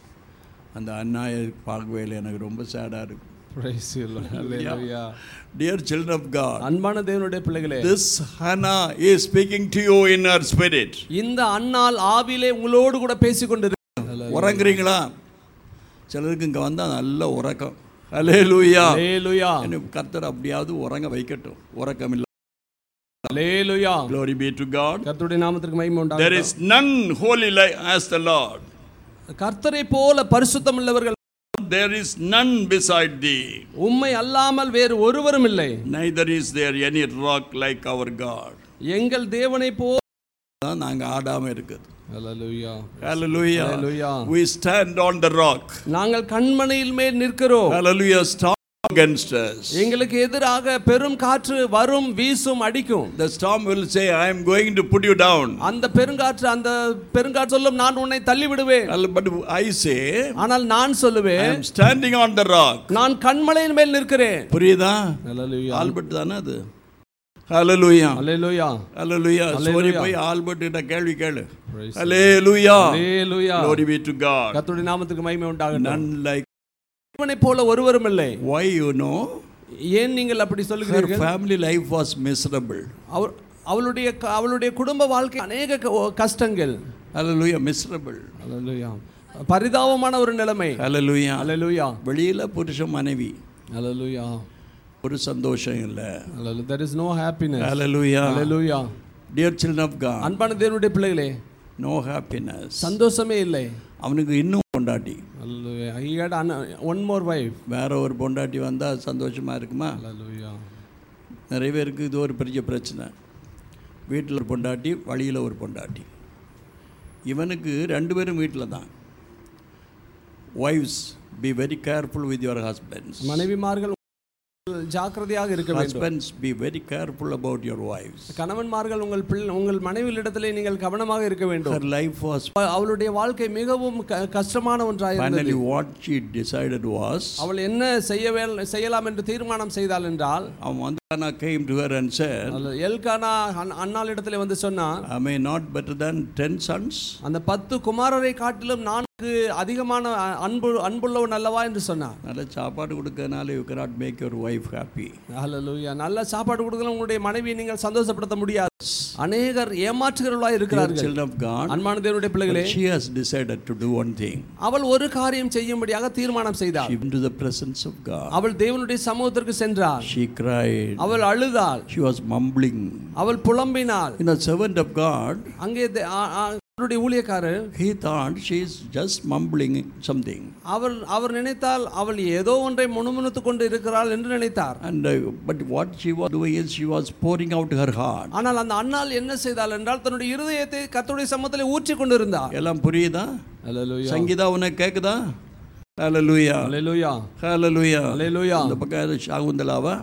அந்த அண்ணாயை பார்க்கவே இல்லை எனக்கு ரொம்ப சேடாக இருக்கு Praise you, Lord. Hallelujah dear children of God அன்பான தேவனுடைய பிள்ளைகளே this Hannah is speaking to you in her spirit. இந்த அண்ணாள் ஆவிலே உங்களோடு கூட பேசிக்கொண்டு உறங்குறீங்களா சிலருக்கு இங்கே வந்தால் நல்ல உறக்கம் அலேலூயா அல்லேலூயா எனக்கு கர்த்தர் அப்படியாவது உறங்க வைக்கட்டும் உறக்கம் இல்லை அல்லேலூயா Glory be to God. கர்த்தருடைய நாமத்திற்கு மகிமை There உண்டாகட்டும் is none holy like as the Lord. கர்த்தரை போல பரிசுத்தம் உள்ளவர்கள் There is none beside thee. உம்மை அல்லாமல் வேறு ஒருவரும் இல்லை Neither is there any rock like our God. எங்கள் தேவனை போ தான் நாங்கள் ஆடாமல் இருக்குது அல்லேலூயா Hallelujah. Hallelujah. We stand on the rock. நாங்கள் கண்மனையில் மேல் நிற்கிறோம் Hallelujah. Storm against us. எங்களுக்கு எதிராக பெரும் காற்று வரும் வீசும் அடிக்கும் The storm will say, I am going to put you down. அந்த பெருங்காற்று அந்த பெருங்காற்று சொல்லும் நான் உன்னை தள்ளி விடுவேன் Well, But I say, ஆனால் நான் I சொல்லுவேன் am standing on the rock. நான் கண்மலையின் மேல் நிற்கிறேன் புரியுதா அல்லேலூயா ஆல்பர்ட் தானே அது ஹalleluya அல்லேலூயா ஹalleluya Hallelujah. சோரி போய் ஆல்பர்ட் கிட்ட கேள்வி கேளு Praise hallelujah hallelujah glory be to god கர்த்தருடைய நாமத்துக்கு மகிமை உண்டாகட்டும் none like தேவனை போல ஒருவரும் இல்லை why you know ஏன் நீங்கள் அப்படி her சொல்லுகிறீர்கள் family life was miserable அவர் அவளுடைய க- அவளுடைய குடும்ப வாழ்க்கை அநேக க- கஷ்டங்கள் hallelujah miserable அல்லேலூயா பரிதாபமான ஒரு நிலைமை hallelujah அல்லேலூயா வெளியில புருஷ மனைவி அல்லேலூயா ஒரு சந்தோஷம் இல்ல அல்லேலூயா there is no happiness hallelujah hallelujah dear children of god அன்பான தேவனுடைய பிள்ளைகளே no happiness சந்தோஷமே இல்லை அவனுக்கு இன்னும் பொண்டாட்டி அல்லேலூயா he had an- one more wife வேற ஒரு பொண்டாட்டி வந்தா சந்தோஷமா இருக்குமா அல்லேலூயா நிறைய பேருக்கு இது ஒரு பெரிய பிரச்சனை வீட்டில் ஒரு பொண்டாட்டி வழியில் ஒரு பொண்டாட்டி இவனுக்கு ரெண்டு பேரும் வீட்டில் தான் wives be very careful with your husbands மனைவிமார்கள் ஜாக்கிரதையாக இருக்க வேண்டும் husbands be very careful about your wives கணவன்மார்கள் உங்கள் பிள்ளை உங்கள் மனைவியிடத்திலே நீங்கள் கவனமாக இருக்க வேண்டும் ஹர் லைஃப் வாஸ் அவளுடைய வாழ்க்கை மிகவும் க- கஷ்டமான ஒன்றாக இருந்தது finally what she decided was அவள் என்ன செய்ய வேல்- செய்யலாம் என்று தீர்மானம் செய்தாள் என்றால் அவன் வந்து நான் came to her and sir அதுல எல்கானா அண்- அன்னாளிடத்திலே வந்து சொன்னான் I may not better than ten sons அந்த பத்து குமாரரை காட்டிலும் நான்கு அதிகமான அ- அன்பு அன்புள்ளவன் அல்லவா என்று சொன்னான் நல்ல சாப்பாடு கொடுக்கறனால you cannot make your wife happy hallelujah நல்ல சாப்பாடு கொடுக்கலாம் உங்களுடைய மனைவியை நீங்கள் சந்தோஷப்படுத்த முடியாது அநேகர் ஏமாற்றுகிறவர்களாக இருக்கிறார்கள் children of God அன்பான தேவனுடைய பிள்ளைகளே she has decided to do one thing அவள் ஒரு காரியம் செய்யும்படியாக தீர்மானம் செய்தாள் she went to the presence of God அவள் தேவனுடைய சமூகத்திற்கு சென்றாள் she cried அவள் அழுதாள் she was mumbling அவள் புலம்பினாள் you know servant of God அங்கே தே- ஆ- ஆ- அவருடைய ஊழியக்காரர் he thought she is just mumbling something அவர் அவர் நினைத்தால் அவள் ஏதோ ஒன்றை முணுமுணுத்து கொண்டு இருக்கிறாள் என்று நினைத்தார் and uh, but what she was doing is she was pouring out her heart ஆனால் அந்த அண்ணாள் என்ன செய்தாள் என்றால் தன்னுடைய இருதயத்தை கர்த்தருடைய சமூகத்திலே ஊற்றி கொண்டிருந்தார் எல்லாம் புரியுதா ஹalleluya சங்கீதா உனக்கு கேக்குதா ஹalleluya ஹalleluya ஹalleluya ஹalleluya இந்த பக்கம் யாரு ஷாகுந்தலாவா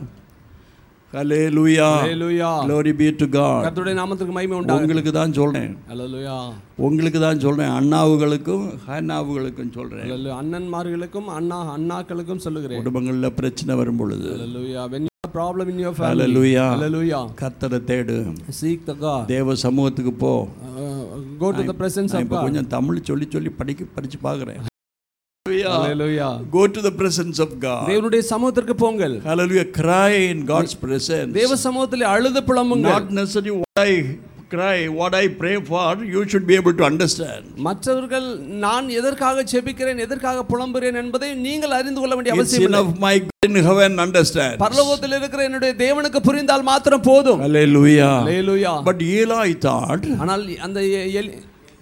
ஹalleluya ஹalleluya glory be to god கர்த்தருடைய நாமத்துக்கு மகிமை உண்டாகட்டும் உங்களுக்கு தான் சொல்றேன் ஹalleluya உங்களுக்கு தான் சொல்றேன் அண்ணாவுகளுக்கும் ஹன்னாவுகளுக்கும் சொல்றேன் ஹalleluya அண்ணன்மார்களுக்கும் அண்ணா அண்ணாக்களுக்கும் சொல்லுகிறேன் குடும்பங்கள்ல பிரச்சனை வரும் பொழுது ஹalleluya when you have problem in your family hallelujah hallelujah கர்த்தரை தேடு seek the god தேவ சமூகத்துக்கு போ Uh, go to the presence நான் of இப்ப god கொஞ்சம் தமிழ் சொல்லி சொல்லி படிக்க படிச்சு பார்க்கறேன் hallelujah go to the presence of god தேவனுடைய சமூகத்திற்கு போங்கள் hallelujah cry in god's presence தேவ சமூகத்திலே அழுது புலம்புங்கள் not necessarily what i cry what i pray for you should be able to understand மற்றவர்கள் நான் எதற்காக செபிக்கிறேன் எதற்காக புலம்புகிறேன் என்பதை நீங்கள் அறிந்து கொள்ள வேண்டிய it's அவசியம் இல்லை enough my God in heaven understand பரலோகத்தில் இருக்கிற என்னுடைய தேவனுக்கு புரிந்தால் மாத்திரம் போதும் hallelujah hallelujah but eli thought ஆனால் அந்த ஏ- ஏலி-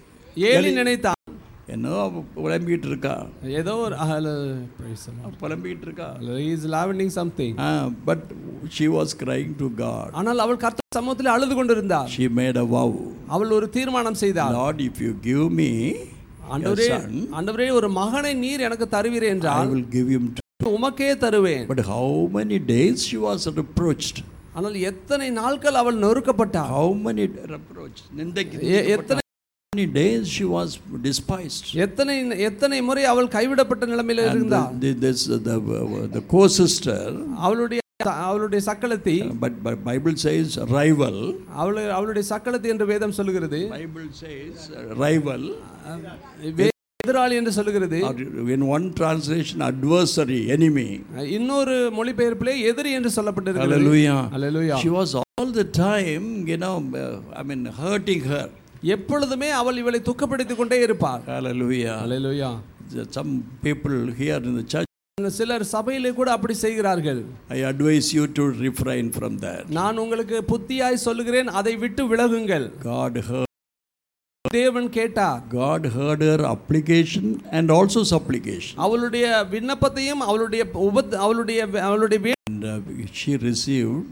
ஏலி நினைத்தான் என்ன அவ புலம்பிட்டு இருக்கா ஏதோ ஒரு ஹallo- praise the Lord. புலம்பிட்டு இருக்கா He is lavending something but she was crying to god ஆனால் அவள் கர்த்தர் சமூகத்தில் அழுது கொண்டிருந்தார் she made a vow அவள் ஒரு தீர்மானம் செய்தாள் lord if you give me a ஆண்டவரே son ஆண்டவரே ஒரு மகனை நீர் எனக்கு தருவீரே i என்றால் will give him to உமக்கே தருவேன் but how many days she was reproached ஆனால் எத்தனை நாட்கள் அவள் நொறுக்கப்பட்டாள் how many reproach நிந்தைக்கு எ- எத்தனை how many days she was despised எத்தனை எத்தனை முறை அவள் கைவிடப்பட்ட நிலைமையில and இருந்தாள் the, this the the co-sister அவளுடைய அவளுடைய சக்களத்தி but, but bible says rival அவளு அவளுடைய சக்களத்தி என்று வேதம் சொல்லுகிறது bible says uh, rival வே- எதிராளி என்று சொல்லுகிறது or in one translation adversary enemy இன்னொரு மொழிபெயர்ப்பிலே எதிரி என்று சொல்லப்பட்டிருக்கிறது hallelujah hallelujah she was all the time you know uh, i mean hurting her எப்பொழுதுமே அவள் இவளை துக்கப்படுத்திக் கொண்டே இருப்பாள் hallelujah hallelujah some people here in the church சிலர் சபையிலே கூட அப்படி செய்கிறார்கள் i advise you to refrain from that நான் உங்களுக்கு புத்தியாய் சொல்லுகிறேன் அதை விட்டு விலகுங்கள் god heard தேவன் கேட்டார் god heard her application and also supplication அவளுடைய விண்ணப்பத்தையும் அவளுடைய உபத் அவளுடைய அவளுடைய வே- and uh, she received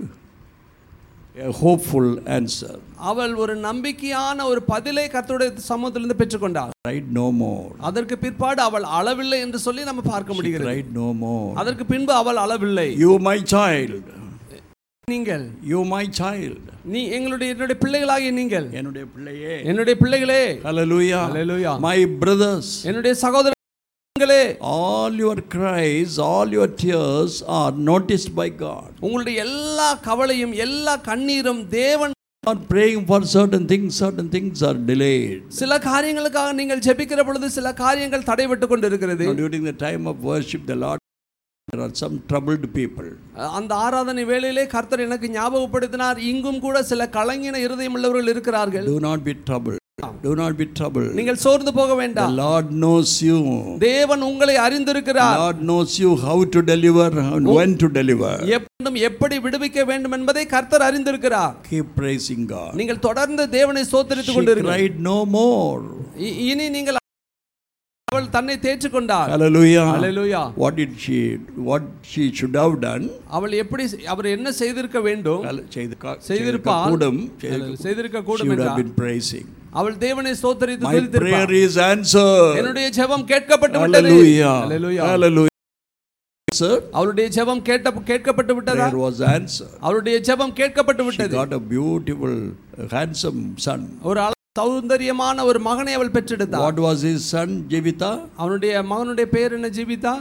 a hopeful answer அவள் ஒரு நம்பிக்கையான ஒரு பதிலை கர்த்தருடைய சமூகத்திலிருந்து பெற்றுக்கொண்டாள் cried no more அதற்கு பிற்பாடு அவள் அளவில்லை என்று சொல்லி நம்ம பார்க்க she முடிகிறது cried no more அதற்கு பின்பு அவள் அளவில்லை you my child நீங்கள் you my child நீ எங்களுடைய என்னுடைய பிள்ளைகளாகிய நீங்கள் என்னுடைய பிள்ளையே என்னுடைய பிள்ளைகளே hallelujah Hallelujah. my brothers என்னுடைய சகோதரர்களே all your cries all your tears are noticed by god உங்களுடைய எல்லா கவலையும் எல்லா கண்ணீரும் தேவன் not praying for certain things certain things are delayed சில காரியங்களுக்காக நீங்கள் ஜெபிக்கிற பொழுது சில காரியங்கள் தடைபட்டு கொண்டு இருக்கிறது Now, during the time of worship the lord there are some troubled people அந்த ஆராதனை வேளையிலே கர்த்தர் எனக்கு ஞாபகப்படுத்தினார் இங்கும் கூட சில கலங்கின இருதயம் உள்ளவர்கள் இருக்கிறார்கள் do not be troubled do not be troubled நீங்கள் சோர்ந்து போக the வேண்டாம் lord knows you தேவன் உங்களை அறிந்திருக்கிறார் lord knows you how to deliver and when to deliver எப்பொழுதும் எப்படி விடுவிக்க வேண்டும் என்பதை கர்த்தர் அறிந்திருக்கிறார் keep praising god நீங்கள் தொடர்ந்து தேவனை சோத்தரித்துக் she கொண்டிருக்கிறார் cried no more இனி நீங்கள் அவள் தன்னை தேற்றிக் கொண்டாள் Hallelujah. Hallelujah. What did she what she should have done? அவள் எப்படி அவர் என்ன செய்திருக்க வேண்டும் Hall- செய்திருக்க- செய்திருப்பாள். கூடும் செய்திருக்க She கூடும் would have என்றால் been praising. அவள் தேவனை ஸ்தோத்தரித்து My prayer துதித்திருப்பாள். is answered. என்னுடைய ஜெபம் கேட்கப்பட்டு விட்டது Hallelujah. Hallelujah. Hallelujah. Answered. அவளுடைய ஜெபம் கேட்ட கேட்கப்பட்டு விட்டதா Prayer was answered. அவளுடைய ஜெபம் கேட்கப்பட்டு She விட்டது got a beautiful, handsome son. ஒரு அழ- சௌந்தரியமான ஒரு மகனை அவள் பெற்றெடுத்தாள் What was his son, Jivita? அவனுடைய மகனுடைய பேர் என்ன ஜீவிதா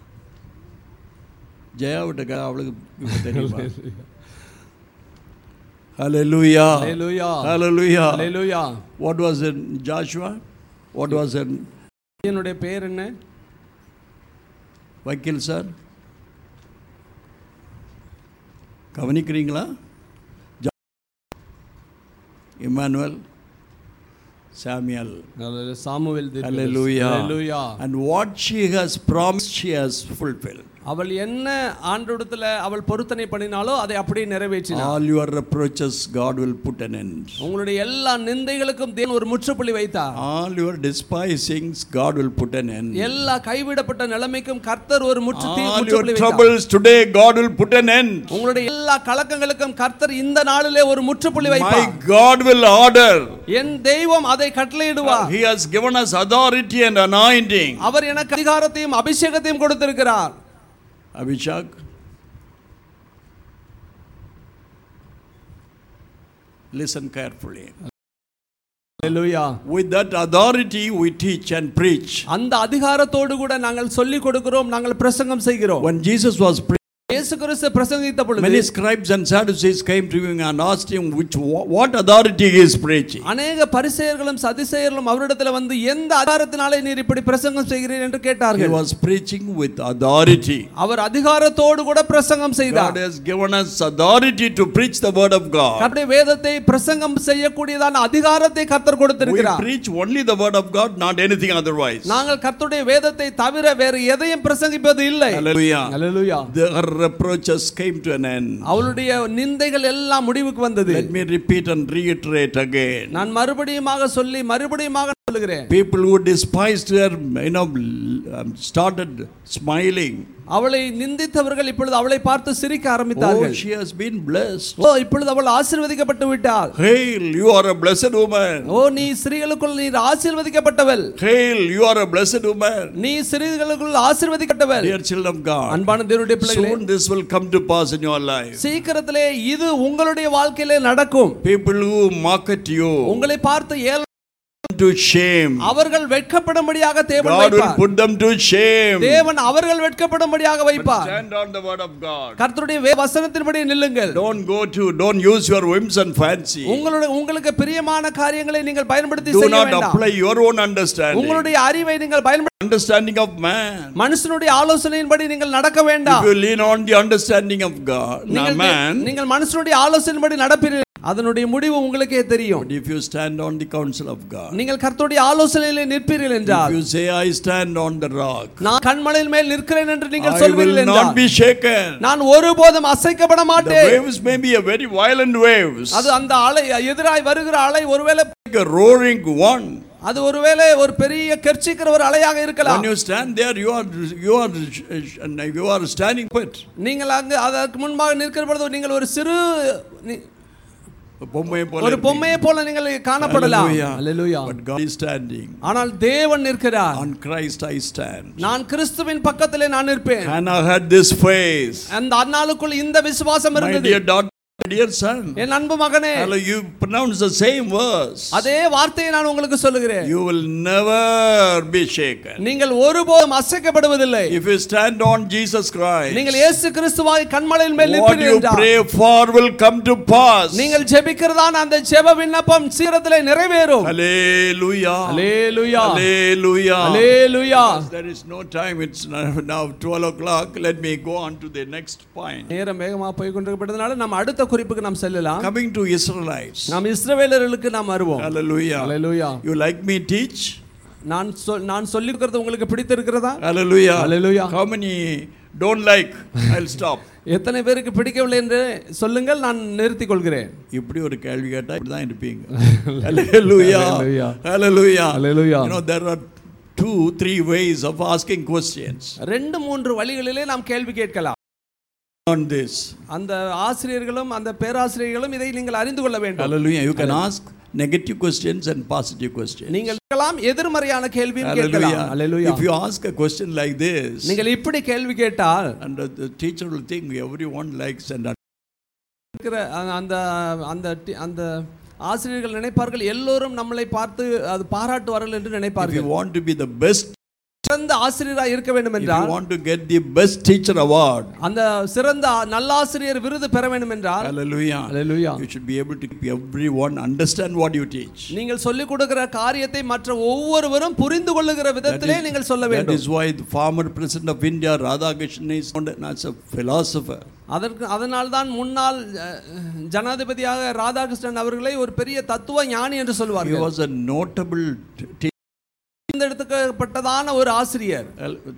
ஜெயா விட்டுக்கா அவளுக்கு இப்ப தெரியுமா Hallelujah. Hallelujah. Hallelujah. Hallelujah. What was in Joshua? What was in என்னுடைய பேர் என்ன வக்கீல் சார் கவனிக்கிறீங்களா இமானுவல் சாமியல் சாமுவேல் தீர்க்கதரிசி. Hallelujah. Hallelujah. And what she has promised, she has fulfilled. அவள் என்ன ஆண்டோடத்துல அவள் பொருத்தனை பண்ணினாலோ அதை அப்படியே நிறைவேற்றினாள் All your reproaches, God will put an end. உங்களுடைய எல்லா நிந்தைகளுக்கும் தேவன் ஒரு முற்றுப்புள்ளி வைத்தார் All your despisings, God will put an end. எல்லா கைவிடப்பட்ட நிலைமைக்கும் கர்த்தர் ஒரு முற்று தீ- All your முற்றுப்புள்ளி வைத்தார் troubles today, God will put an end. உங்களுடைய எல்லா கலக்கங்களுக்கும் கர்த்தர் இந்த நாளிலே ஒரு முற்றுப்புள்ளி My வைப்பார் God will order. என் தெய்வம் அதை கட்டளையிடுவார் He has given us authority and anointing. அவர் எனக்கு அதிகாரத்தையும் அபிஷேகத்தையும் கொடுத்திருக்கிறார் Abhishek. Listen carefully. Hallelujah. With that authority, we teach and preach. அந்த அதிகாரத்தோடு கூட நாங்கள் சொல்லிக் கொடுக்கிறோம் நாங்கள் பிரசங்கம் செய்கிறோம் When Jesus was preaching, இயேசு கிறிஸ்து பிரசங்கித்த பொழுது many scribes and Sadducees came to him and asked him which what authority he is preaching. அநேக பரிசேயர்களும் சதிசேயர்களும் அவரிடத்துல வந்து எந்த அதிகாரத்தினாலே நீர் இப்படி பிரசங்கம் செய்கிறீர் என்று He கேட்டார்கள் was preaching with authority. அவர் அதிகாரத்தோடு கூட பிரசங்கம் God செய்தார் has given us authority to preach the word of God. கர்த்தருடைய வேதத்தை பிரசங்கம் செய்யக்கூடியதான அதிகாரத்தை கர்த்தர் We கொடுத்திருக்கிறார் preach only the word of God, not anything otherwise. நாங்கள் கர்த்தருடைய வேதத்தை தவிர வேறு எதையும் பிரசங்கிப்பது இல்லை Hallelujah. Hallelujah. Their reproaches came to an end. அவளுடைய நிந்தைகள் எல்லாம் முடிவுக்கு வந்தது Let me repeat and reiterate again. நான் மறுபடியுமாக சொல்லி மறுபடியுமாக சொல்லுகிறேன் People who despised her, you know, um, started smiling. அவளை நிந்தித்தவர்கள் இப்பொழுது அவளை பார்த்து சிரிக்க Oh, ஆரம்பித்தார்கள் she has been blessed. ஓ இப்பொழுது அவள் ஆசீர்வதிக்கப்பட்டு விட்டாள் Hail, you are a blessed woman. ஓ நீ ஸ்திரீகளுக்குள் நீர் ஆசீர்வதிக்கப்பட்டவள் Hail, you are a blessed woman. நீ ஸ்திரீகளுக்குள் ஆசீர்வதிக்கப்பட்டவள் Dear children of God, அன்பான தேவனுடைய பிள்ளைகளே soon this will come to pass in your life. சீக்கிரத்திலே இது உங்களுடைய வாழ்க்கையிலே நடக்கும் People who mock at you, உங்களை பார்த்து ஏள to shame. அவர்கள் வெட்கப்படும்படியாக தேவன் God will வைப்பார் put them to shame. தேவன் அவர்கள் வெட்கப்படும்படியாக வைப்பார் Stand on the word of God. கர்த்தருடைய வே- வசனத்தின்படி நில்லுங்கள் Don't go to, don't use your whims and fancy. உங்களுடைய உங்களுக்கு பிரியமான காரியங்களை நீங்கள் பயன்படுத்தி Do செய்ய not வேண்டாம் apply your own understanding. உங்களுடைய அறிவை நீங்கள் பயன்படுத்தி Understanding of man. மனுஷனுடைய ஆலோசனையின்படி நீங்கள் நடக்க If வேண்டாம் you lean on the understanding of God, now நீங்கள் man, நீங்கள் மனுஷனுடைய ஆலோசனைப்படி நடப்பீர்கள் அதனுடைய முடிவு உங்களுக்கே தெரியும் but if you stand on the counsel of God, நீங்கள் கர்த்தருடைய ஆலோசனையிலே நிற்பீர்கள் if என்றால் you say, I stand on the rock, நான் கண்மலையின் மேல் நிற்கிறேன் என்று நீங்கள் I சொல்வீர்கள் will என்றால் not be shaken. நான் ஒருபோதும் அசைக்கப்பட The மாட்டேன் waves may be a very violent waves, அது அந்த அலை எதிராய் வருகிற அலை ஒருவேளை like a roaring one. அது ஒருவேளை ஒரு பெரிய கெர்ச்சிக்கிற ஒரு அலையாக இருக்கலாம் When you stand there, you are you are you are standing put. நீங்கள் அங்கு அதற்கு முன்பாக நிற்கிற பொழுது நீங்கள் ஒரு சிறு நி- பொம்மையை போல ஒரு பொம்மையை போல நீங்கள் காணப்படலாம் Hallelujah. Hallelujah. But God is standing. ஆனால் தேவன் நிற்கிறார் On Christ I stand. நான் கிறிஸ்துவின் பக்கத்திலே நான் நிற்பேன் Hannah had this face. அந்த அந்நாளுக்குள் இந்த விசுவாசம் My இருந்தது dear daughter, my dear son. என் அன்பு மகனே Hello, you pronounce the same verse. அதே வார்த்தையை நான் உங்களுக்கு சொல்லுகிறேன் You will never be shaken. நீங்கள் ஒருபோதும் அசைக்கப்படுவதில்லை If you stand on Jesus Christ, நீங்கள் இயேசு கிறிஸ்துவாய் கண்மலையின் மேல் what நிற்பீர்கள் you என்றால் pray for will come to pass. நீங்கள் ஜெபிக்கிறதான அந்த ஜெப விண்ணப்பம் சீக்கிரத்திலே நிறைவேறும் Hallelujah. Hallelujah Hallelujah. Hallelujah There is no time. It's now 12 o'clock. Let me go on to the next point. நேரம் வேகமாக போய் கொண்டிருப்பதனால நம்ம அடுத்த குறிப்புக்கு நாம் செல்லலாம் Coming to Israelites. நாம் இஸ்ரவேலர்களுக்கு நாம் வருவோம் Hallelujah. Hallelujah You like me teach? நான் சொல் நான் சொல்லியிருக்கிறது உங்களுக்கு பிடித்திருக்கிறதா Hallelujah. Hallelujah. How many don't like? I'll stop. எத்தனை பேருக்கு பிடிக்கவில்லை என்று சொல்லுங்கள் நான் நிறுத்திக் கொள்கிறேன் இப்படி ஒரு கேள்வி கேட்டா இப்படி தான் இருப்பீங்க Hallelujah. Hallelujah. Hallelujah. Hallelujah. You know there are two, three ways of asking questions ரெண்டு மூன்று வழிகளிலே நாம் கேள்வி கேட்கலாம் on this. அந்த ஆசிரியர்களும் அந்த பேராசிரியர்களும் இதை நீங்கள் அறிந்து கொள்ள வேண்டும் Hallelujah. You can ask negative questions and positive questions. நீங்கள் கேட்கலாம் எதிர்மறையான கேள்வியும் கேட்கலாம் Hallelujah. Hallelujah If you ask a question like this, நீங்கள் இப்படி கேள்வி கேட்டால் and the, the teacher will think everyone likes and இருக்கிற அந்த அந்த டி- அந்த ஆசிரியர்கள் நினைப்பார்கள் எல்லோரும் நம்மளை பார்த்து அது பாராட்டுவார்கள் என்று if you நினைப்பார்கள் want to be the best, சிறந்த ஆசிரியராக இருக்க வேண்டும் if you என்றால் want to get the best teacher award, அந்த சிறந்த நல்லாசிரியர் விருது பெற வேண்டும் என்றால் hallelujah, hallelujah you should be able to keep everyone understand what you teach. நீங்கள் சொல்லிக் கொடுக்கிற காரியத்தை மற்ற ஒவ்வொருவரும் புரிந்து கொள்ளுகிற விதத்திலே நீங்கள் சொல்ல That வேண்டும் is why the former president of India, Radhakrishnan, is known as a philosopher. அதற்கு அதனால்தான் முன்னாள் அஹ், ஜனாதிபதியாக ராதாகிருஷ்ணன் அவர்களை ஒரு பெரிய தத்துவ ஞானி என்று He சொல்வார்கள் was a notable t- teacher. தேர்ந்தெடுக்கப்பட்டதான ஒரு ஆசிரியர்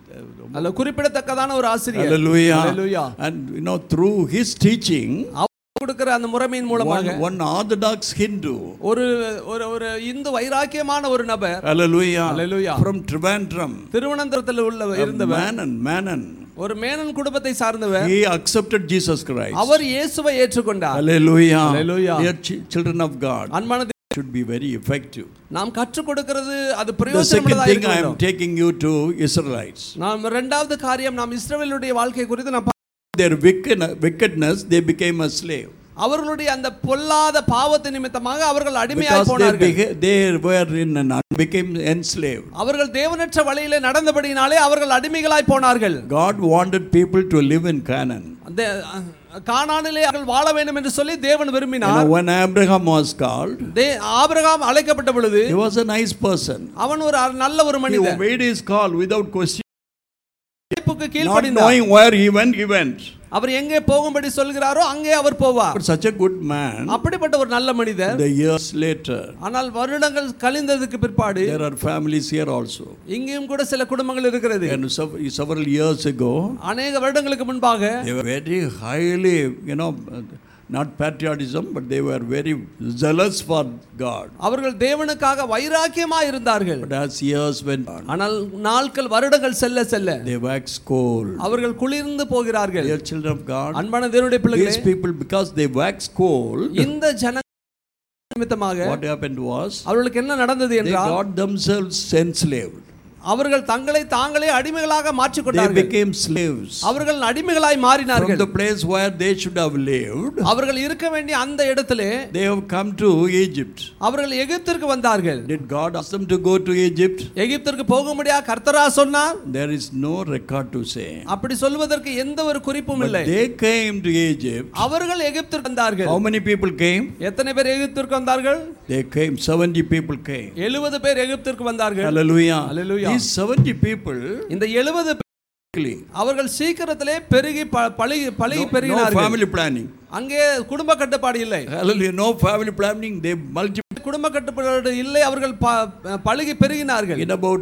அல்ல குறிப்பிடத்தக்கதான ஒரு ஆசிரியர் Hallelujah. Hallelujah. And you know, through his teaching, கொடுக்கிற அந்த முறைமையின் மூலமாக one, one Orthodox Hindu, ஒரு ஒரு ஒரு இந்து வைராக்கியமான ஒரு நபர் hallelujah, Hallelujah. from Trivandrum, திருவனந்தபுரத்தில் உள்ள a இருந்தவர் Manan, Manan, ஒரு மேனன் குடும்பத்தை சார்ந்தவர் he accepted Jesus Christ. அவர் இயேசுவை ஏற்றுக்கொண்டார் Hallelujah. Hallelujah. Dear chi- children of God, அன்பான should be very effective. நாம் கற்றுக் கொடுக்கிறது அது The second பிரயோஜனமுள்ளதாக thing இருக்க I am வேண்டும். taking you to Israelites. நாம் இரண்டாவது காரியம் நாம் இஸ்ரவேலுடைய வாழ்க்கை குறித்து நாம் பா- Their wicked, wickedness, they became a slave. அவர்களுடைய அந்த பொல்லாத பாவத்து நிமித்தமாக அவர்கள் அடிமையாய் Because they, போனார்கள் beha- they were in an became enslaved. அவர்கள் தேவனற்ற வழியிலே நடந்தபடியினாலே அவர்கள் அடிமைகளாய் போனார்கள் God wanted people to live in Canaan. அந்த அஹ், கானானிலே அவர்கள் வாழ வேண்டும் என்று சொல்லி தேவன் You know, விரும்பினார் when Abraham was called, தே- ஆபிரகாம் அழைக்கப்பட்ட பொழுது he was a nice person. அவன் ஒரு அ- நல்ல ஒரு He மனிதன் obeyed his call without question. அழைப்புக்கு Not கீழ்ப்படிந்தார் knowing where he went, he went. அவர் எங்கே போகும்படி சொல்கிறாரோ அங்கே அவர் போவார் But such a good man, அப்படிப்பட்ட ஒரு நல்ல மனிதர் the years later, ஆனால் வருடங்கள் கழிந்ததுக்கு பிற்பாடு there are families here also. இங்கேயும் கூட சில குடும்பங்கள் இருக்கிறது And sev- several years ago, அநேக வருடங்களுக்கு முன்பாக they were very highly, you know, not patriotism, but they were very zealous for God. அவர்கள் தேவனுக்காக வைராக்கியமா இருந்தார்கள் But as years went on, ஆனால் நாட்கள் வருடங்கள் செல்ல செல்ல they waxed cold. அவர்கள் குளிர்ந்து போகிறார்கள் Dear children of God, அன்பான தேவனுடைய பிள்ளைகளே these people, because they waxed cold, இந்த ஜன நிமித்தமாக what happened was, அவர்களுக்கு என்ன நடந்தது they என்றால் got themselves enslaved. அவர்கள் தங்களை தாங்களே அடிமைகளாக மாற்றிக் They கொண்டார்கள் became slaves. அவர்கள் அடிமைகளாய் From மாறினார்கள் the place where they should have lived, அவர்கள் இருக்க வேண்டிய அந்த இடத்திலே they have come to Egypt. அவர்கள் எகிப்திற்கு வந்தார்கள் Did God ask them to go to Egypt? எகிப்திற்கு போக முடியா கர்த்தரா சொன்னார் There is no record to say. அப்படி சொல்வதற்கு எந்த ஒரு குறிப்பும் But இல்லை they came to Egypt. அவர்கள் எகிப்திற்கு வந்தார்கள் How many people came? எத்தனை பேர் எகிப்திற்கு வந்தார்கள் They came, 70 people came. எழுபது பேர் எகிப்திற்கு வந்தார்கள் Hallelujah. Hallelujah. These 70 people, இந்த எழுபது quickly, அவர்கள் சீக்கிரத்திலே பெருகி ப- பழகி பழகி no, no பெருகினார்கள் family planning. அங்கே குடும்ப கட்டுப்பாடு இல்லை Hallelujah. No family planning. They multiplied குடும்ப கட்டுப்பாடு இல்லை அவர்கள் ப- பழுகி பெருகினார்கள் in about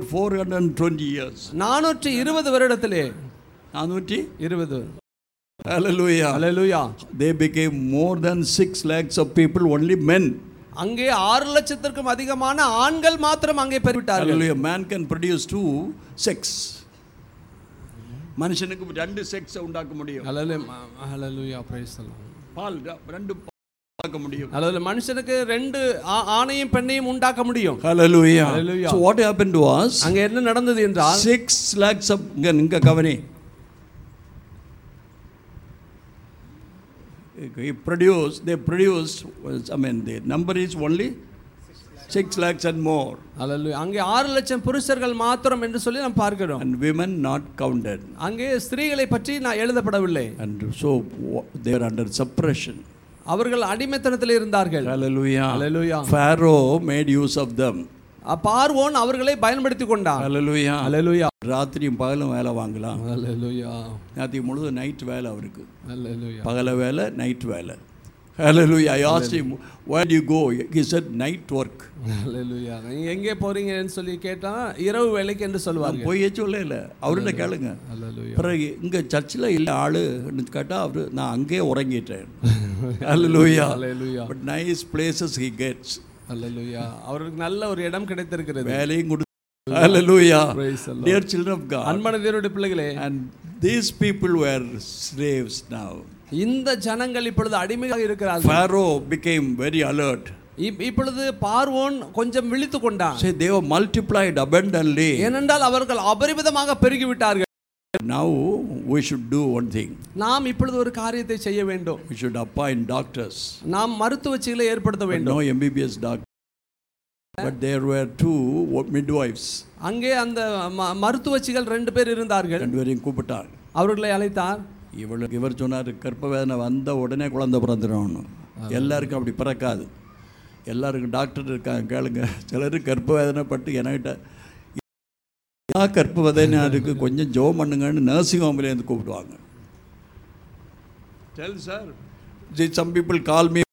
420 years. நானூற்றி இருபது வருடத்திலே Nanuti? இருபது Hallelujah. Hallelujah They became more than 6 lakhs of people, only men. அங்கே ஆறு லட்சத்திற்கும் அதிகமான ஆண்கள் மாத்திரம் அங்கே பெருவிட்டார்கள் Hallelujah. Man can produce two sex. மனுஷனுக்கு ரெண்டு செக்ஸ் உண்டாக்க முடியும் ஹalleluya praise the Lord பால் ர- ரெண்டு உண்டாக்க முடியும் அதாவது மனுஷனுக்கு ரெண்டு ஆ- ஆணையும் பெண்ணையும் உண்டாக்க முடியும் Hallelujah. Hallelujah. So what happened was அங்க என்ன நடந்தது என்றால் 6 lakhs of இங்க இங்க கவனி he produced they produced I mean the number is only 6 lakhs and more Hallelujah. அங்கே ஆறு லட்சம் புருஷர்கள் மாத்திரம் என்று சொல்லி நாம் பார்க்கிறோம் and women not counted அங்கே ஸ்திரீகளை பற்றி நான் எழுதப்படவில்லை and so wa- they are under suppression அவர்கள் அடிமைத்தனத்தில் இருந்தார்கள் hallelujah Hallelujah. pharaoh made use of them பார்வோன் அவர்களை பயன்படுத்தி கொண்டான் hallelujah Hallelujah. ராத்திரியும் பகலும் வேலை வாங்கலாம் Hallelujah. ராத்திரி முழுதும் நைட் வேலை அவருக்கு Hallelujah. பகல வேலை நைட் வேலை hallelujah i asked him where do you go he said night work Hallelujah. நீங்க எங்கே போறீங்கன்னு சொல்லி கேட்டா இரவு வேலைக்கு என்று சொல்வார்கள் போய் சொல்ல இல்லை அவர்கிட்ட கேளுங்க Hallelujah. பிறகு இங்கே சர்ச்சில் இல்லை ஆளுன்னு கேட்டால் அவரு நான் அங்கேயே உறங்கிட்டேன் hallelujah Hallelujah. but nice places he gets Hallelujah. அவருக்கு நல்ல ஒரு இடம் கிடைத்திருக்கிறது வேலையும் கொடு Hallelujah. Praise the Lord. Dear children of God. அன்பான தேவனுடைய பிள்ளைகளே And these people were slaves now. இந்த ஜனங்கள் இப்பொழுது அடிமையாக இருக்கிறார்கள் Pharaoh became very alert. இப்- இப்பொழுது பார்வோன் கொஞ்சம் விழித்து கொண்டான் Say they were multiplied abundantly. ஏனென்றால் அவர்கள் அபரிமிதமாக பெருகிவிட்டார்கள் Now we should do one thing. நாம் இப்பொழுது ஒரு காரியத்தை செய்ய வேண்டும் We should appoint doctors. நாம் மருத்துவச்சிகளை ஏற்படுத்த But வேண்டும் no MBBS doctor. But there were two midwives. அங்கே அந்த ம- மருத்துவச்சிகள் ரெண்டு பேர் இருந்தார்கள் ரெண்டு பேரையும் கூப்பிட்டார் அவர்களை அழைத்தார் இவளுக்கு இவர் சொன்னார் கர்ப்ப வேதனை வந்த உடனே குழந்தை பிறந்துடும்னு எல்லாருக்கும் அப்படி பிறக்காது எல்லாருக்கும் டாக்டர் இருக்காங்க கேளுங்க சிலர் கர்ப்ப வேதனைப்பட்டு என்கிட்ட எல்லா கர்ப்ப வேதனை இருக்கு கொஞ்சம் ஜோம் பண்ணுங்கன்னு நர்சிங் ஹோம்லேருந்து கூப்பிடுவாங்க tell sir some people call me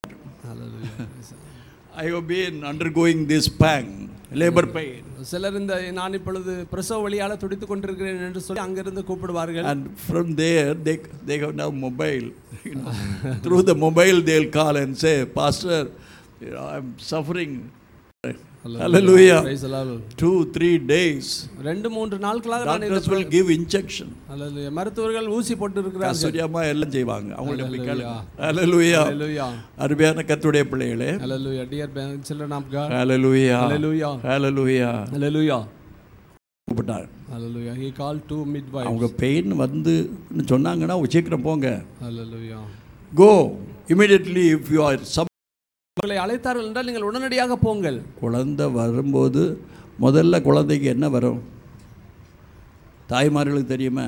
I have been undergoing this pang labour pain சிலர் இந்த நான் இப்பொழுது பிரசவ வழியால துடித்துக் கொண்டிருக்கிறேன் என்று சொல்லி அங்கிருந்து கூப்பிடுவார்கள் And from there, they, they have now mobile. You know. Through the mobile, they'll call and say, Pastor, you know, I'm suffering. Hallelujah. Praise the Lord. Two, three days. ரெண்டு மூன்று நாட்களாக நான் இந்த Doctors will give injection. Hallelujah. மருத்துவர்கள் ஊசி போட்டு இருக்கிறார்கள் கஸ்தூரியமா எல்லாம் செய்வாங்க அவங்கள்ட்ட போய் கேளுங்க Hallelujah. ஹalleluya Hallelujah. அருமையான கர்த்தருடைய பிள்ளைகளே Hallelujah. Dear ben- children of God. ஹalleluya Hallelujah. ஹalleluya Hallelujah. கூப்பிட்டார் Hallelujah. He called two midwives. அவங்க பெயின் வந்து சொன்னாங்கன்னா சீக்கிரம் போங்க Hallelujah. Go immediately if you are சப் உங்களை அழைத்தார்கள் என்றால் நீங்கள் உடனடியாக போங்கள் குழந்தை வரும்போது முதல்ல குழந்தைக்கு என்ன வரும் தாய்மார்களுக்கு தெரியுமா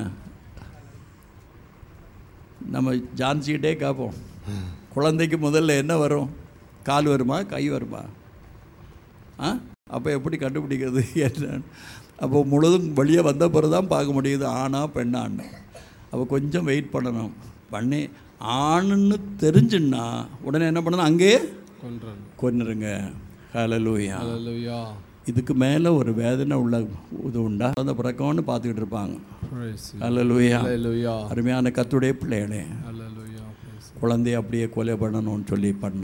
நம்ம ஜான்சிகிட்டே கேட்போம் குழந்தைக்கு முதல்ல என்ன வரும் கால் வருமா கை வருமா ஆ அப்போ எப்படி கண்டுபிடிக்கிறது என்ன அப்போ முழுதும் வெளியே வந்த பிறகு தான் பார்க்க முடியுது ஆணா பெண்ணான்னு அப்போ கொஞ்சம் வெயிட் பண்ணணும் பண்ணி ஆணுன்னு தெரிஞ்சுன்னா உடனே என்ன பண்ணணும் அங்கேயே கொன்றான். கொன்னுருங்க ஹalleluya Hallelujah. இதுக்கு மேலே ஒரு வேதனை உள்ள இது உண்டா அந்த பிறக்கம்னு பார்த்துக்கிட்டு இருப்பாங்க Praise you. Hallelujah Hallelujah. அருமையான கத்துடைய பிள்ளைகளே Hallelujah. Praise you. குழந்தைய அப்படியே கொலை பண்ணணும்னு சொல்லி பண்ண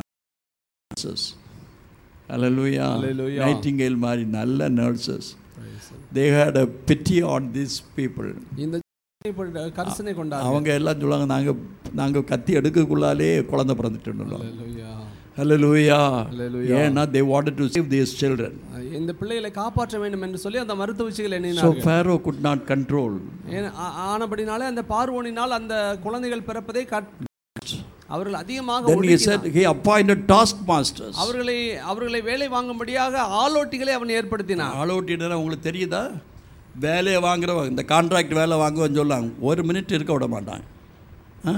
ஹalleluya Hallelujah. நைட்டிங்கேல் மாதிரி நல்ல nurses Praise you. They had a pity on this people இந்த இப்ப கரிசனை கொண்டார் அவங்க எல்லாம் சொல்லுவாங்க நாங்கள் நாங்கள் கத்தி எடுக்கக்குள்ளாலே குழந்தை பிறந்துட்டு Hallelujah. ஹalleluya Hallelujah. ஏன்னா they wanted to save these children இந்த பிள்ளைகளை காப்பாற்ற வேண்டும் என்று சொல்லி அந்த மருத்துவச்சிகள் so எண்ணினார்கள் pharaoh could not control ஏன் ஆ- ஆனபடினாலே அந்த பார்வோனினால் அந்த குழந்தைகள் பிறப்பதை கட் அவர்கள் அதிகமாக then he ஒடுக்கினார். said he appointed taskmasters அவர்களை அவர்களை வேலை வாங்கும்படியாக ஆலோட்டிகளை அவன் ஏற்படுத்தினான் ஆளோட்டினா உங்களுக்கு தெரியுதா வேலையை வாங்குறவங்க இந்த கான்ட்ராக்ட் வேலை வாங்குவேன்னு சொல்லாங்க ஒரு மினிட் இருக்க விட மாட்டாங்க ஆ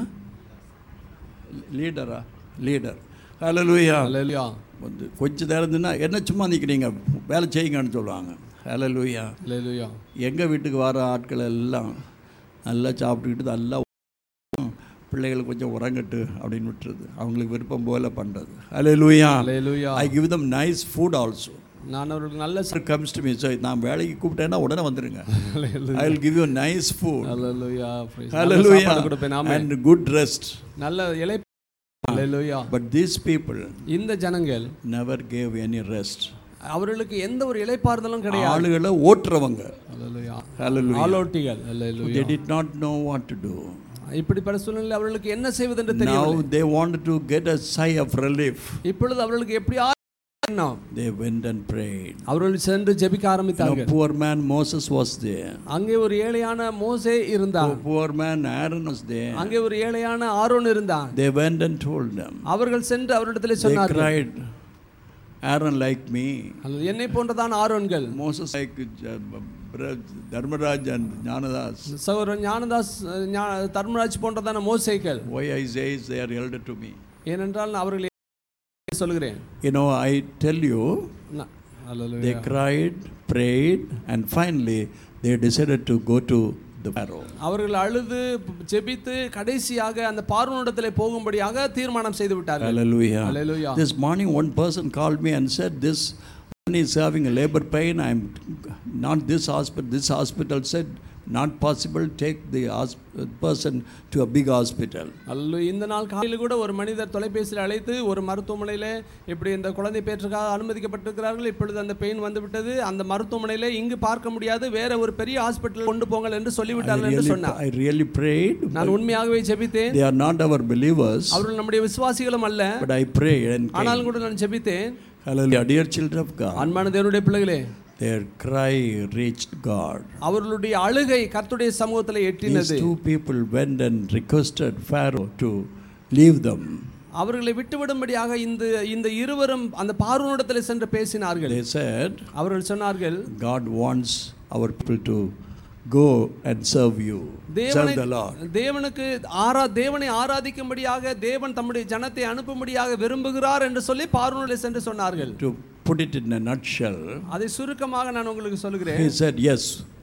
லீடரா லீடர் ஹalleluya Hallelujah. வந்து கொஞ்ச நேரம் இருந்துன்னா என்ன சும்மா நிற்கிறீங்க வேலை செய்யுங்கன்னு சொல்லுவாங்க ஹalleluya Hallelujah. எங்கள் வீட்டுக்கு வர ஆட்கள் எல்லாம் நல்லா சாப்பிட்டுக்கிட்டு நல்லா பிள்ளைகள் கொஞ்சம் உறங்கட்டு அப்படின்னு விட்டுறது அவங்களுக்கு விருப்பம் போல பண்ணுறது ஹalleluya Hallelujah. I give them nice food also நான் அவர்களுக்கு நல்ல ச- கம்ஸ் டு மீ ஸோ நான் வேலைக்கு கூப்பிட்டேன்னா உடனே வந்துருங்க I will give you nice food Hallelujah. Praise. நல்ல ஹalleluya சாப்பாடு கொடுப்பேன் ஆமென். அண்ட் குட் ரெஸ்ட் நல்ல இலை Hallelujah. பட் தீஸ் பீப்புள் இந்த ஜனங்கள் நெவர் கேவ் எனி ரெஸ்ட் அவர்களுக்கு எந்த ஒரு இலைப்பாறுதலும் கிடையாது ஆளுகளை ஓட்டுறவங்க Hallelujah. Hallelujah. ஆலோட்டிகள் they Hallelujah. did not know what to do இப்படிப்பட்ட சூழ்நிலை அவர்களுக்கு என்ன செய்வது என்று now தெரியவில்லை they wanted to get a sigh of relief இப்பொழுது அவர்களுக்கு எப்படி எண்ணம் they went and prayed அவர்கள் சென்று ஜெபிக்க Now, ஆரம்பித்தார்கள் poor man Moses was there. அங்கே ஒரு ஏழையான மோசே இருந்தான் Poor man Aaron was there. அங்கே ஒரு ஏழையான ஆரோன் இருந்தான் They went and told them. அவர்கள் சென்று அவரிடத்தில் They சொன்னார்கள் cried, Aaron like me, அல்லது என்னை போன்றதான் ஆரோன்கள் Moses like uh, Bra- Dharmaraj and Jnanadas. சகோதரன் ஞானதாஸ் ஞா- Dharmaraj போன்றதான மோசைகள் Why I say is they are elder to me. ஏனென்றால் நான் அவர்களை சொல்கிறேன் You know, I tell you, ந- Hallelujah. they cried, prayed, and finally they decided to go to the Pharaoh. அவர்கள் அழுது ஜெபித்து கடைசியாக அந்த பார்வனிடத்திலே போகும்படியாக தீர்மானம் செய்து விட்டார்கள் Hallelujah. Hallelujah. This morning, one person called me and said, This one is having a labor pain. I'm not this hospital. This hospital said not possible take the hos- person to a big hospital. அல்ல இந்த நாள் காலையில் கூட ஒரு மனிதர் தொலைபேசியில் அழைத்து ஒரு மருத்துவமனையில் இப்படி இந்த குழந்தை பேற்றுக்காக அனுமதிக்கப்பட்டிருக்கிறார்கள் இப்பொழுது அந்த பெயின் வந்து விட்டது அந்த மருத்துவமனையில் இங்கு பார்க்க முடியாது வேற ஒரு பெரிய ஹாஸ்பிட்டல் கொண்டு போங்கள் என்று I சொல்லிவிட்டார்கள் என்று really, சொன்னார் I really prayed. நான் உண்மையாகவே ஜெபித்தேன் They are not our believers, அவர்கள் நம்முடைய விசுவாசிகளும் அல்ல but I prayed and came. ஆனாலும் கூட நான் ஜெபித்தேன் Hallelujah. Dear children of God, அன்பான தேவனுடைய பிள்ளைகளே their cry reached God. அவர்களுடைய அழுகை கர்த்தருடைய சமூகத்தில் These எட்டினது two people went and requested Pharaoh to leave them. அவர்களை விட்டுவிடும்படியாக இந்த இந்த இருவரும் அந்த பார்வனிடத்தில் சென்று பேசினார்கள் They said, அவர்கள் சொன்னார்கள் God wants our people to go and serve you, தேவனை serve the Lord. தேவனுக்கு ஆரா தேவனை ஆராதிக்கும்படியாக தேவன் தம்முடைய ஜனத்தை அனுப்பும்படியாக விரும்புகிறார் என்று சொல்லி பார்வனிலே சென்று சொன்னார்கள் To put it in a nutshell, அதை சுருக்கமாக நான் உங்களுக்கு சொல்கிறேன் he said, Yes,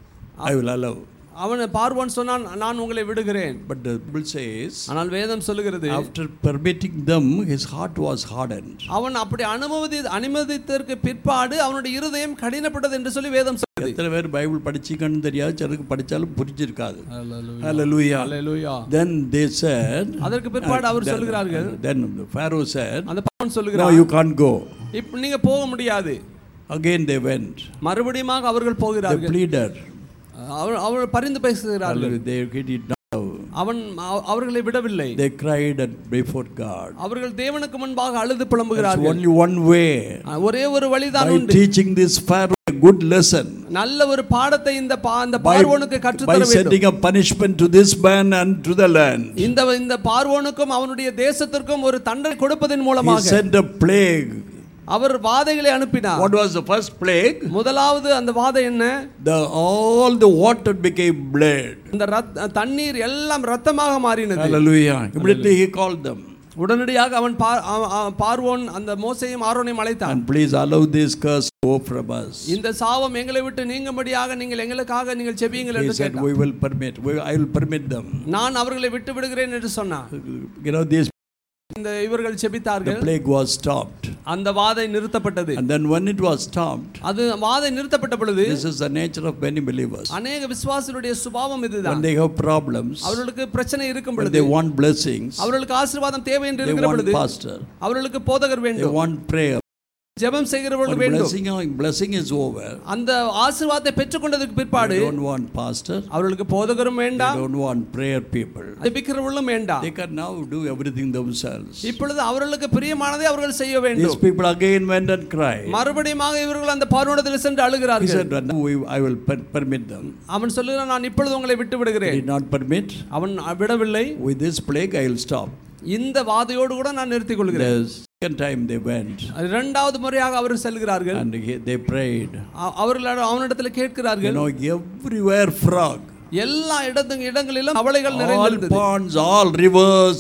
I will allow. அவன் பார்வோன் சொன்னான் நான் உங்களை விடுகிறேன் But the Bible says, ஆனால் வேதம் சொல்லுகிறது after permitting them, his heart was hardened. அவன் அப்படி அனுமதி அனுமதித்ததற்கு பிற்பாடு அவனுடைய இருதயம் கடினப்பட்டது என்று சொல்லி வேதம் சொல்லுது எத்தனை பேர் பைபிள் படிச்சிக்கன்னு தெரியாது சிலருக்கு படிச்சாலும் புரிஞ்சிருக்காது Hallelujah. Hallelujah. Then they said, அதற்கு பிற்பாடு அவர் then- சொல்லுகிறார்கள் then the Pharaoh said, அந்த பார்வன் No, சொல்லுகிறார் you can't go. இப்ப நீங்க போக முடியாது Again they went. மறுபடியும் அவர்கள் The போகிறார்கள் pleader, அவர் அவர் பரிந்து பேசுகிறார்கள் they did not. அவன் அவ- அவர்களை விடவில்லை They cried and before God. அவர்கள் தேவனுக்கு முன்பாக அழுது There's புலம்புகிறார்கள் only one way. ஒரே ஒரு வழிதான் By உண்டு teaching this Pharaoh a good lesson. நல்ல ஒரு பாடத்தை இந்த பா- அந்த By, பார்வோனுக்கு by கற்றுத்தர வேண்டும் sending a punishment to this man and to the land. இந்த இந்த பார்வோனுக்கும் அவனுடைய தேசத்திற்கும் ஒரு தண்டனை கொடுப்பதன் He மூலமாக sent a plague. அவர் வாதைகளை அனுப்பினார் What was the first plague? முதலாவது அந்த வாதை என்ன The all the water became blood. இந்த ரத்- தண்ணீர் எல்லாம் ரத்தமாக மாறினது Hallelujah. Immediately he called them. உடனடியாக அவன் பார்- அவ- அவ- பார்வோன் அந்த மோசையும் ஆரோனையும் அழைத்தான் And please allow this curse to go from us. இந்த சாபம் எங்களை விட்டு நீங்கும்படியாக நீங்கள் எங்களுக்காக நீங்கள் செபியுங்கள் He என்று said, கேட்டான் We will permit. We, I will permit them. நான் அவர்களை விட்டு விடுகிறேன் என்று சொன்னான் You know, this இந்த இவர்கள் the செபித்தார்கள் plague was stopped. அந்த வாதை நிறுத்தப்பட்டது And then when it was stopped, அது வாதை நிறுத்தப்பட்ட பொழுது this is the nature of many believers. அநேக விசுவாசிகளுடைய சுபாவம் When இதுதான் they have problems, அவர்களுக்கு பிரச்சனை இருக்கும் when பொழுது they want blessings, அவர்களுக்கு ஆசீர்வாதம் தேவை என்று they இருக்கிற want பொழுது pastor, அவர்களுக்கு போதகர் they வேண்டும் want prayer. ஜெபம் செய்கிறவர்கள் When வேண்டும் blessing, blessing is over, அந்த ஆசீர்வாதத்தை பெற்றுக்கொண்டதுக்கு பிற்பாடு they don't want pastor, அவர்களுக்கு போதகரும் they வேண்டாம் don't want prayer people. ஜெபிக்கிறவர்களும் வேண்டாம் They can now do everything themselves. இப்பொழுது அவர்களுக்கு பிரியமானதை அவர்கள் செய்ய These வேண்டும் people again went and cried. மறுபடியுமாக இவர்கள் அந்த பார்வனத்தில் சென்று He அழுகிறார்கள் said, "Now we- I will per- permit them. அவன் சொல்லுகிறான் நான் இப்பொழுது உங்களை விட்டு He விடுகிறேன் did not permit. அவன் விடவில்லை With this plague, I will stop. இந்த வாதையோடு கூட நான் நிறுத்திக் கொள்கிறேன் The second time they went இரண்டாவது முறையாக அவர் செல்கிறார்கள் and he- they prayed. அ- அவர்கள் அவனிடத்தில் You கேட்கிறார்கள் know, everywhere frog. எல்லா இடத்து இடங்களிலும் தவளைகள் All நிறைந்திருந்தது ponds, all rivers,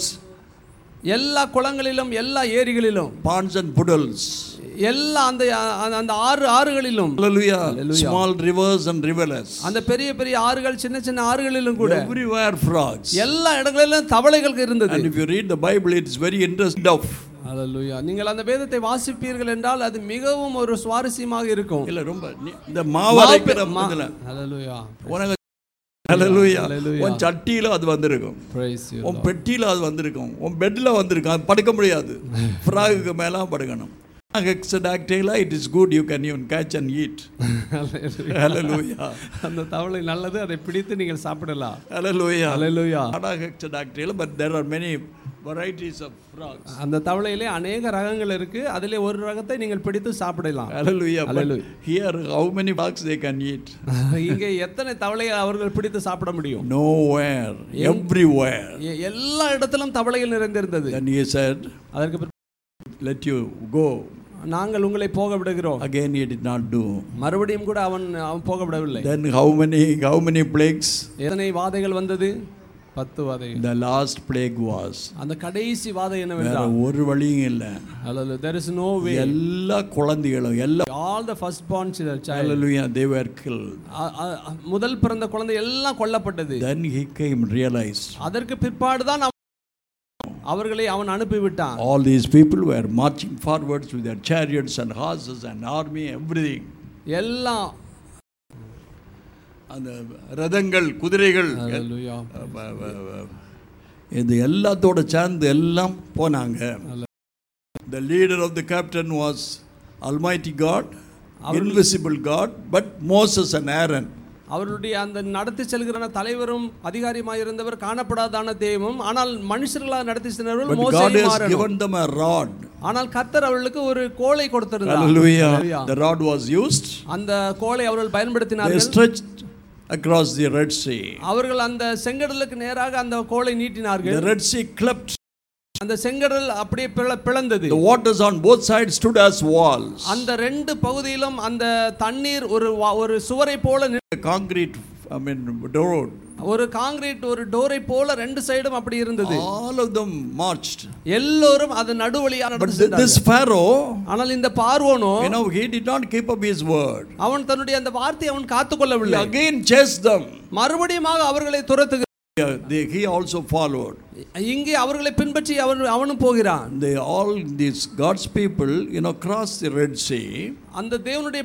எல்லா குளங்களிலும் எல்லா ஏரிகளிலும் ponds and puddles. எல்லா அந்த அந்த- அந்த ஆறு ஆறுகளிலும் Hallelujah. Hallelujah. Small rivers and rivulets. அந்த பெரிய பெரிய ஆறுகள் சின்ன சின்ன ஆறுகளிலும் கூட Everywhere frogs. எல்லா இடங்களிலும் தவளைகள் இருந்தது And if you read the Bible, it's very interesting. Of. Hallelujah. நீங்கள் அந்த வேதத்தை வாசிப்பீர்கள் என்றால் அது மிகவும் ஒரு சுவாரஸ்யமாக இருக்கும் இல்ல ரொம்ப நீ- இந்த மாவரைக்கிற மா- இதுல Hallelujah. உனக்கு Hallelujah. Hallelujah. உன் சட்டியில அது வந்திருக்கும் Praise you, உன் Lord. பெட்டியில அது வந்திருக்கும் உன் பெட்ல வந்திருக்கும் அது படுக்க முடியாது ஃப்ராகுக்கு மேல படுக்கணும் ஹெக்ஸடாக்டைலா it is good you can Yoon catch and eat Hallelujah. ஹalleluya அந்த தவளை நல்லது அதை பிடித்து நீங்கள் சாப்பிடலாம் ஹalleluya Hallelujah. ஆனா ஹெக்ஸடாக்டைலா but there are many varieties of frogs அந்த தவளையிலே அநேக ரகங்கள் இருக்கு அதிலே ஒரு ரகத்தை நீங்கள் பிடித்து சாப்பிடலாம் hallelujah but Hallelujah. here how many frogs they can eat இங்கே எத்தனை தவளையை அவர்கள் பிடித்து சாப்பிட முடியும் nowhere everywhere எ- எல்லா இடத்திலும் தவளைகள் நிறைந்திருந்தது then he said அதற்கு பிறகு let you go நாங்கள் உங்களை போக விடுகிறோம் again he did not do மறுபடியும் கூட அவன் அவன் போக விடவில்லை then how many how many plagues எத்தனை வாதைகள் வந்தது பத்து வாதைகள் the last plague was அந்த கடைசி வாதை வேற என்னவென்றால் ஒரு வழியும் இல்லை அல்லது there is no way எல்லா குழந்தைகளும் எல்லா all the first born children hallelujah they were killed அ- அ- அ- முதல் பிறந்த குழந்தை எல்லாம் கொல்லப்பட்டது then he came realized அதற்கு பிற்பாடு தான் அவர்களை அவன் அனுப்பிவிட்டான் all these people were marching forwards with their chariots and horses and army everything எல்லாம் அந்த ரதங்கள் குதிரைகள் Hallelujah. வ- வ- வ- இது எல்லாத்தோட சேர்ந்து எல்லாம் போனாங்க the leader of the captain was almighty God invisible God but Moses and Aaron அவர்களுடைய அந்த நடத்தி செல்கிற தலைவரும் அதிகாரியுமாய் இருந்தவர் காணப்படாதான தெய்வம் ஆனால் மனுஷர்களாக நடத்தி சென்றவர்கள் பட் காட் மோசேயும் ஹஸ் ஆரோனும். given them a rod ஆனால் கர்த்தர் அவர்களுக்கு ஒரு கோலை கொடுத்திருந்தார் hallelujah Hallelujah. the rod was used அந்த கோலை அவர்கள் they பயன்படுத்தினார்கள் stretched across the red sea அவர்கள் அந்த செங்கடலுக்கு நேராக அந்த கோலை நீட்டினார்கள் the red sea cleft அந்த செங்கடல் அப்படியே பிள- பிளந்தது the waters on both sides stood as walls அந்த ரெண்டு பகுதியிலும் அந்த தண்ணீர் ஒரு வா- ஒரு சுவரை போல நின்று- the concrete i mean road ஒரு காங்கிரீட் ஒரு டோரை போல ரெண்டு சைடும் அப்படி இருந்தது all of them marched எல்லோரும் அது நடுவழியா but நடந்து th- this சென்றார்கள். pharaoh ஆனால் இந்த பார்வோனோ you know he did not keep up his word அவன் தன்னுடைய அந்த வார்த்தையை அவன் he காத்துக்கொள்ளவில்லை again chased them மறுபடியுமாக அவர்களை துரத்துகிறான் Yeah, they, he also followed இங்கே அவர்களை பின்பற்றி அவன் அவனும் போகிறான் they all these god's people you know crossed the red sea அந்த தேவனுடைய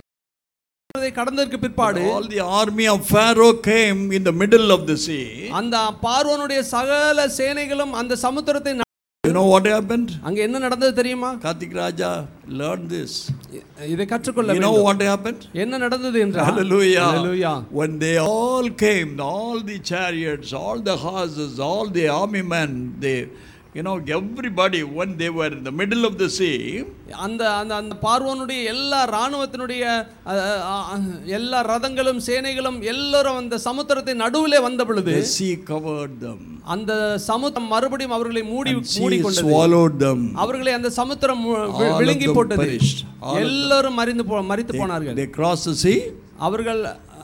அதை கடந்ததற்கு பிற்பாடு all the army of pharaoh came in the middle of the sea அந்த பார்வோனுடைய சகல சேனைகளும் அந்த சமுத்திரத்தை ந- you know what happened அங்க என்ன நடந்தது தெரியுமா kartik raja learned this இ- இதை கற்றுக்கொள்ள you know வேண்டும். what happened என்ன நடந்தது என்றால் hallelujah Hallelujah. when they all came all the chariots all the horses all the army men they you know everybody when they were in the middle of the sea அந்த அந்த அந்த பார்வோனுடைய எல்லா இராணுவத்தினுடைய அ, அ, அ, எல்லா ரதங்களும் சேனைகளும் எல்லாரும் அந்த சமுத்திரத்தை நடுவிலே வந்த பொழுது the sea covered them அந்த சமுத்திரம் மறுபடியும் அவர்களை மூடி and sea மூடிக்கொண்டது swallowed them அவர்களை அந்த சமுத்திரம் மு- வி- All of விழுங்கி them போட்டது perished. All of them. எல்லாரும் மறிந்து போ மறித்து they, போனார்கள் they crossed the sea அவர்கள்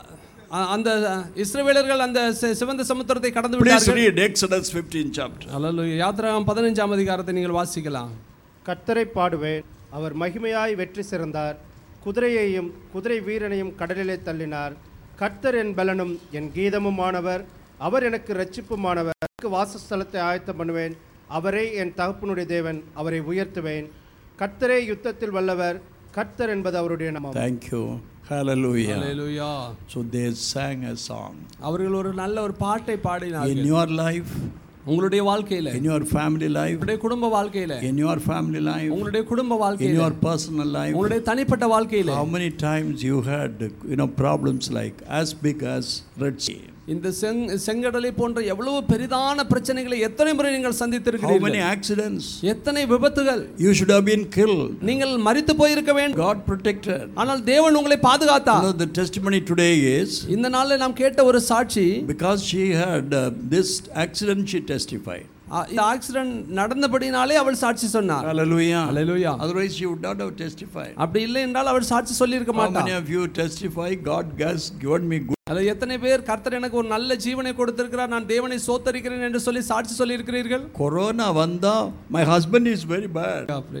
அ, அந்த இஸ்ரவேலர்கள் அந்த சி- சிவந்த சமுத்திரத்தை கடந்து please விட்டார்கள் read exodus 15 chapter அல்லேலூயா யாத்திராகம் பதினஞ்சாம் அதிகாரத்தை நீங்கள் வாசிக்கலாம் கர்த்தரை பாடுவேன் அவர் மகிமையாய் வெற்றி சிறந்தார் குதிரையையும் குதிரை வீரனையும் கடலிலே தள்ளினார் கர்த்தர் என் பலனும் என் கீதமுமானவர் அவர் எனக்கு இரட்சிப்புமானவர் எனக்கு வாசஸ்தலத்தை ஆயத்தம் பண்ணுவேன் அவரே என் தகப்பனுடைய தேவன் அவரை உயர்த்துவேன் கர்த்தரே யுத்தத்தில் வல்லவர் கர்த்தர் என்பது அவருடைய நாமம் thank you hallelujah hallelujah so they sang a song அவர்கள் ஒரு நல்ல ஒரு பாட்டை in பாடினார்கள் your life உங்களுடைய வாழ்க்கையில in your family life உங்களுடைய குடும்ப வாழ்க்கையில in your family life உங்களுடைய குடும்ப in வாழ்க்கையில your personal life உங்களுடைய தனிப்பட்ட வாழ்க்கையில how many times you had you know problems like as big as red sea இந்த செங் செங்கடலை போன்ற எவ்வளவு பெரிதான பிரச்சனைகளை எத்தனை முறை நீங்கள் how சந்தித்திருக்கிறீர்கள் many accidents எத்தனை விபத்துகள் you should have been killed நீங்கள் மரித்து போயிருக்க வேண்டும் god protected ஆனால் தேவன் உங்களை பாதுகாத்தார் you know, the testimony today is இந்த நாளில் நாம் கேட்ட ஒரு சாட்சி because she had uh, this accident she testified அ, இந்த ஆக்சிடென்ட் நடந்தபடினாலே அவள் சாட்சி சொன்னார் hallelujah Hallelujah. otherwise she would not have testified அப்படி இல்லை என்றால் அவள் சாட்சி சொல்லியிருக்க how மாட்டார் many of you testify god has given me good அதில் எத்தனை பேர் கர்த்தர் எனக்கு ஒரு நல்ல ஜீவனை கொடுத்திருக்கிறார் நான் தேவனை சோத்தரிக்கிறேன் என்று சொல்லி சாட்சி சொல்லியிருக்கிறீர்கள் corona vanda my husband is very bad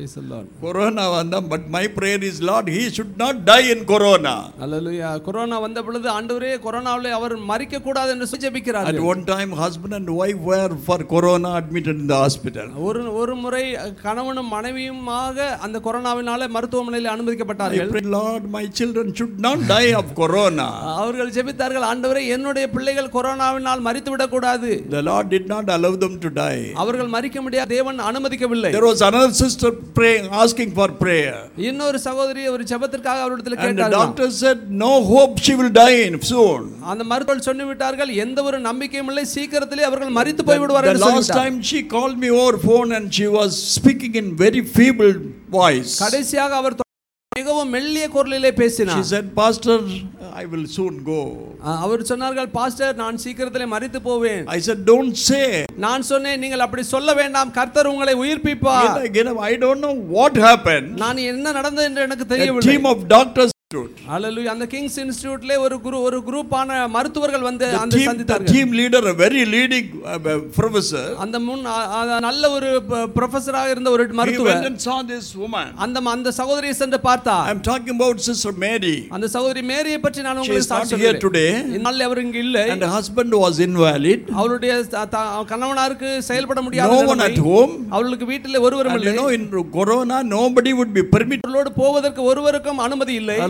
corona vanda but my prayer is lord he should not die in corona அல்லேலூயா கொரோனா வந்த பொழுது ஆண்டவரே கொரோனாவில் அவர் மறிக்க கூடாது என்று சொல்லி At ஜெபிக்கிறார்கள் one time, husband and wife were for corona admitted in the hospital. ஒரு ஒரு முறை கணவனும் மனைவியுமாக அந்த கொரோனாவினால மருத்துவமனையில் I அனுமதிக்கப்பட்டார்கள் prayed, Lord, my children should not die of corona. அவர்கள் ஜெபித்தார்கள் ஆண்டவரே என்னுடைய பிள்ளைகள் கொரோனாவினால் மறித்து விடக்கூடாது The Lord did not allow them to die. அவர்கள் மறிக்க முடியாது தேவன் அனுமதிக்கவில்லை There was another sister praying, asking for prayer. இன்னொரு சகோதரி ஒரு ஜெபத்திற்காக அவரிடத்தில் And the கேட்டார்கள் doctor said, No hope, she will die in soon. அந்த மருத்துவர் சொல்லிவிட்டார்கள் எந்த ஒரு நம்பிக்கையும் இல்லை சீக்கிரத்திலே அவர்கள் மறித்து போய் The, விடுவார்கள் the என்று last சொல்லிவிட்டார். time she called me over phone and she was speaking in very feeble voice. கடைசியாக அவர் தொ- மிகவும் மெல்லிய குரலிலே She பேசினார் said, Pastor, I will soon go. அஹ் அவர் சொன்னார்கள் பாஸ்டர் நான் சீக்கிரத்திலே மறித்து போவேன் I said, Don't say. நான் சொன்னேன் நீங்கள் அப்படி சொல்ல வேண்டாம் கர்த்தர் உங்களை உயிர்ப்பிப்பார் Again, again, I don't know what happened. நான் என்ன நடந்தது என்று எனக்கு A தெரியவில்லை team of doctors stood. அல்லேலூயா அந்த கிங்ஸ் இன்ஸ்டிடியூட்ல ஒரு குரு ஒரு குரூப்பான மருத்துவர்கள் வந்து The அந்த team, the சந்தித்தார்கள் team leader, a very leading uh, professor, அந்த முன் அ- அ- நல்ல ஒரு ப்ரொஃபஸராக இருந்த ஒரு he went மருத்துவர் and saw this woman. அந்த அந்த சகோதரியை சென்று பார்த்தார் I'm talking about Sister Mary. அந்த சகோதரி மேரியை பற்றி நான் She உங்களுக்கு is not சாட்சி here சொல்கிறேன். today. இந்நாளில் அவர் இங்கு இல்லை And her husband was invalid. அவருடைய த- த- கணவனாருக்கு செயல்பட No முடியாத one நிலைமை. at home. அவர்களுக்கு வீட்டில் ஒருவரும் And இல்லை you know, in Corona, nobody would be permitted. அவர்களோடு போவதற்கு ஒருவருக்கும் அனுமதி இல்லை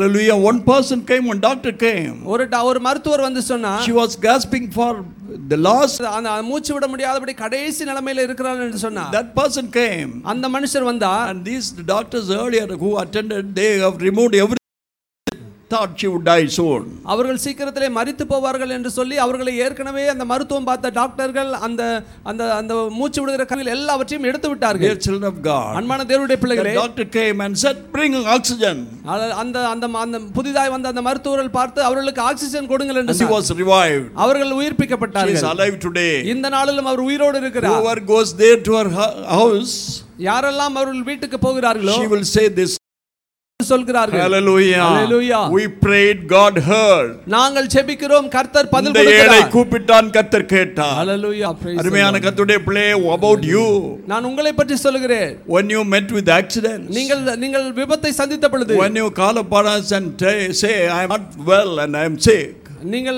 Hallelujah. One person came, one doctor came. ஒரு ட- ஒரு மருத்துவர் வந்து சொன்னா She was gasping for the last. அந்த மூச்சு விட முடியாதபடி கடைசி நிலைமையில இருக்கிறார் என்று சொன்னா That person came. அந்த மனுஷர் வந்தா And these doctors earlier who attended, they have removed everything. Thought she would die soon. அவர்கள் சீக்கிரத்திலே மரித்து போவார்கள் என்று சொல்லி அவர்களை ஏற்கனவே அந்த மருத்துவம் பார்த்த டாக்டர்கள் அந்த அந்த அந்த மூச்சு விடுகிற கருவில் எல்லாவற்றையும் எடுத்து Dear விட்டார்கள் children of God. அன்பான தேவனுடைய The பிள்ளைகளே doctor came and said, Bring oxygen. அத- அந்த அந்த அந்த புதிதாய் வந்த அந்த மருத்துவர்கள் பார்த்து அவர்களுக்கு ஆக்சிஜன் கொடுங்கள் என்று And she சொன்னார். was revived. அவர்கள் She is உயிர்ப்பிக்கப்பட்டார்கள் alive today. இந்த நாளிலும் அவர் உயிரோடு இருக்கிறார் Whoever goes there to her hu- house, யாரெல்லாம் அவர்கள் வீட்டுக்கு போகிறார்களோ she will say this. சொல்கிறார்கள் Hallelujah. Hallelujah. We prayed, God heard. நாங்கள் செபிக்கிறோம் கர்த்தர் பதில் இந்த ஏழை கொடுக்கிறார் கூப்பிட்டான் கத்தர் கேட்டார் Hallelujah. Praise the அருமையான Lord. கத்துடைய பிள்ளை about you நான் உங்களை பற்றி சொல்லுகிறேன் when you met with accidents நீங்கள் நீங்கள் விபத்தை சந்தித்த பொழுது when you call upon us and t- say I am not well and I am sick நீங்கள்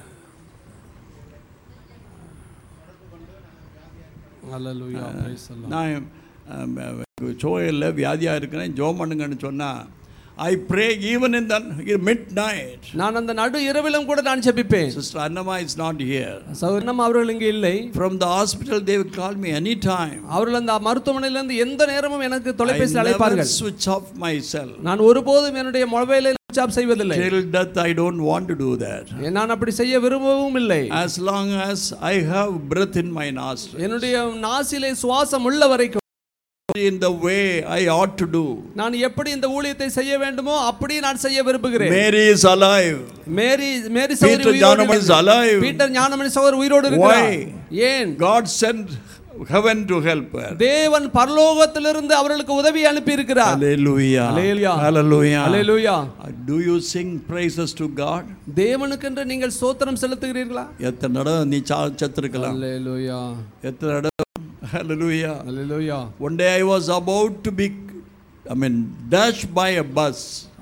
Hallelujah. Praise the Lord. நான் சோயில் வியாதியாக இருக்கிறேன் ஜோம் பண்ணுங்கன்னு சொன்னால் I pray even in the midnight நான் அந்த நடு இரவிலும் கூட நான் ஜெபிப்பேன் sister Annamma is not here சௌர்ணம் அவர்கள் இங்கே இல்லை from the hospital they will call me any time அவர்கள் அந்த மருத்துவமனையிலிருந்து எந்த நேரமும் எனக்கு தொலைபேசி அழைப்பார்கள் switch off myself நான் ஒருபோதும் என்னுடைய மொபைலை ஜாப் செய்வதில்லை till death I don't want to do that நான் அப்படி செய்ய விரும்பவும் இல்லை as long as I have breath in my nostril என்னுடைய நாசிலே சுவாசம் உள்ள வரைக்கும் in the way I ought to do நான் எப்படி இந்த ஊழியத்தை செய்ய வேண்டுமோ அப்படி நான் செய்ய விரும்புகிறேன் Mary is alive Mary Mary Peter சகோதரி உயிரோடு Janamani is இருக்கிறார். alive. பீட்டர் ஞானமணி சகோதரர் உயிரோடு இருக்கிறார் ஏன் God sent heaven to help her தேவன் பரலோகத்திலிருந்து அவர்களுக்கு உதவி அனுப்பி இருக்கிறார் hallelujah Hallelujah. hallelujah hallelujah do you sing praises to God தேவனுக்கென்று நீங்கள் சோத்திரம் செலுத்துகிறீர்களா எத்தனை தடவை நீ சா செத்துருக்கலாம் அல்லேலூயா எத்தனை தடவை hallelujah hallelujah One day I was about to be, I mean, dashed by a bus.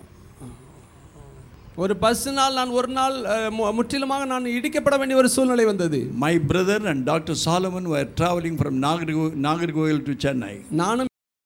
ஒரு பஸ்ஸினால் நான் ஒரு நாள் அஹ், மு- முற்றிலுமாக நான் இடிக்கப்பட வேண்டிய ஒரு சூழ்நிலை வந்தது My brother and Dr. Solomon were traveling from Nagarko- Nagarkoil to Chennai. நானும்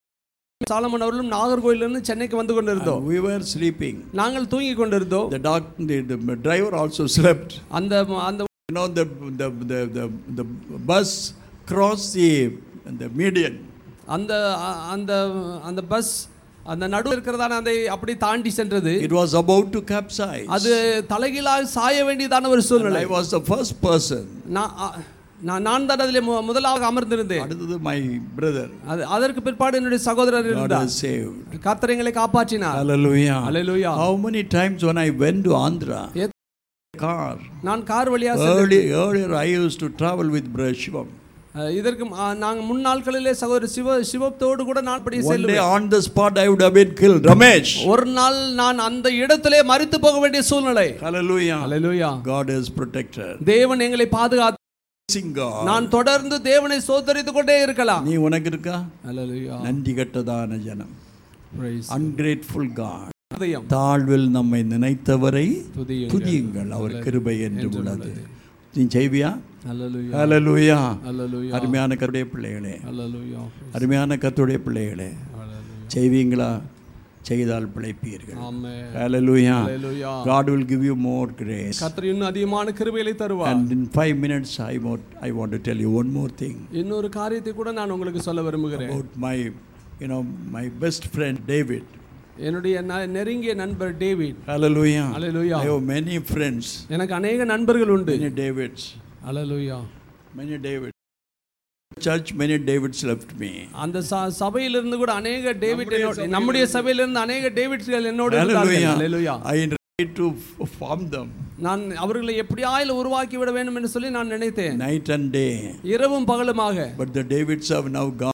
சாலமன் அவர்களும் நாகர்கோயிலிருந்து சென்னைக்கு வந்து கொண்டிருந்தோம் We were sleeping. நாங்கள் தூங்கி கொண்டிருந்தோம் The, doc, the, the driver also slept. அந்த அந்த You know, the, the, the, the, the bus crossed the, the median. அந்த அ- அந்த அந்த பஸ் அந்த நடு இருக்கிறதான அதை அப்படி தாண்டி சென்றது It was about to capsize. அது தலைகீழாக சாய வேண்டியதான ஒரு சூழ்நிலை I was the first person. நான் அ- நான் நான் தான் அதில் மு- முதலாக அமர்ந்திருந்தேன் அடுத்தது my brother. அது அதற்கு பிற்பாடு என்னுடைய சகோதரர் God இருந்தார் has saved. கர்த்தர் எங்களை காப்பாற்றினார் Hallelujah. Hallelujah. How many times when I went to Andhra, எத்- car, நான் கார் வழியாக early, earlier I used to travel with Brother Shivam. இதற்கு ம- அ, நாங்கள் முன்னாட்களிலே சகோதரர் சிவ சிவத்தோடு கூட நான் அப்படி One day செல்லுவேன் on the spot I would have been killed. Ramesh. ஒரு நாள் நான் அந்த இடத்திலே மறித்து போக வேண்டிய சூழ்நிலை Hallelujah. Hallelujah God is protected. தேவன் எங்களை பாதுகாத்து Sing God. நான் தொடர்ந்து தேவனை சோதரித்து கொண்டே இருக்கலாம் நீ உனக்கு இருக்கா அல்லேலூயா நன்றி கட்டதான ஜனம் Praise அன்கிரேட்ஃபுல் காட் துதியம் தாழ்வில் நம்மை நினைத்தவரை துதியுங்கள். துதியுங்கள் அவர் கிருபை என்று என்று உள்ளது உள்ளது. நீ செய்வியா அல்லேலூயா ஹalleluya அல்லேலூயா அருமையான கருடைய பிள்ளைகளே அல்லேலூயா அருமையான கத்துடைய பிள்ளைகளே அல்லேலூயா செய்வீங்களா செய்தால் பிழைப்பீர்கள் ஆமென் Hallelujah. Hallelujah God will give you more grace. கர்த்தர் இன்னும் அதிகமான கிருபைகளை தருவார் And in five minutes, I want, I want to tell you one more thing இன்னொரு காரியத்தை கூட நான் உங்களுக்கு சொல்ல விரும்புகிறேன் about my, you know, my best friend David. என்னுடைய ந- நெருங்கிய நண்பர் David Hallelujah. Hallelujah. I have many friends, எனக்கு அநேக நண்பர்கள் உண்டு many Davids, அல்லேலூயா many Davids. Church, many Davids left me. அந்த ச- சபையிலிருந்து கூட அநேக டேவிட் என்னோட நம்முடைய சபையிலிருந்து அநேக டேவிட்கள் என்னோடு இருந்தார்கள் Hallelujah. Hallelujah I tried to f- form them நான் அவர்களை எப்படியாயிலும் உருவாக்கி விட வேண்டும் என்று சொல்லி நான் நினைத்தேன் night and day. இரவும் பகலுமாக But the Davids have now gone.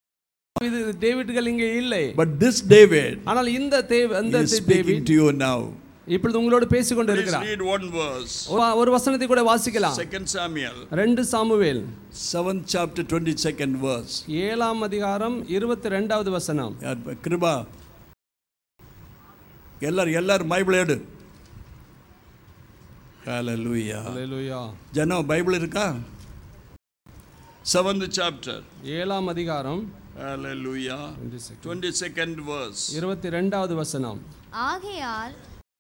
இது டேவிட்கள் இங்கே இல்லை But this David ஆனால் இந்த தேவ அந்த is speaking David to you now. இப்பொழுது உங்களோடு பேசிக் கொண்டு Please இருக்கிறார் read one verse. ஒரு- ஒரு வசனத்தை கூட வாசிக்கலாம் Second Samuel, ரெண்டு Samuel seventh chapter, twenty-second verse. ஏழாம் அதிகாரம் இருபத்தி ரெண்டாவது வசனம் யார் ப- கிருபா எல்லாரும் எல்லாரும் பைபிள் எடு ஹalleluya அல்லேலூயா ஜனம் பைபிள் இருக்கா செவன்த் சாப்டர் ஏழாம் அதிகாரம் Hallelujah. 22nd verse. இருபத்தி ரெண்டாவது வசனம் ஆகையால்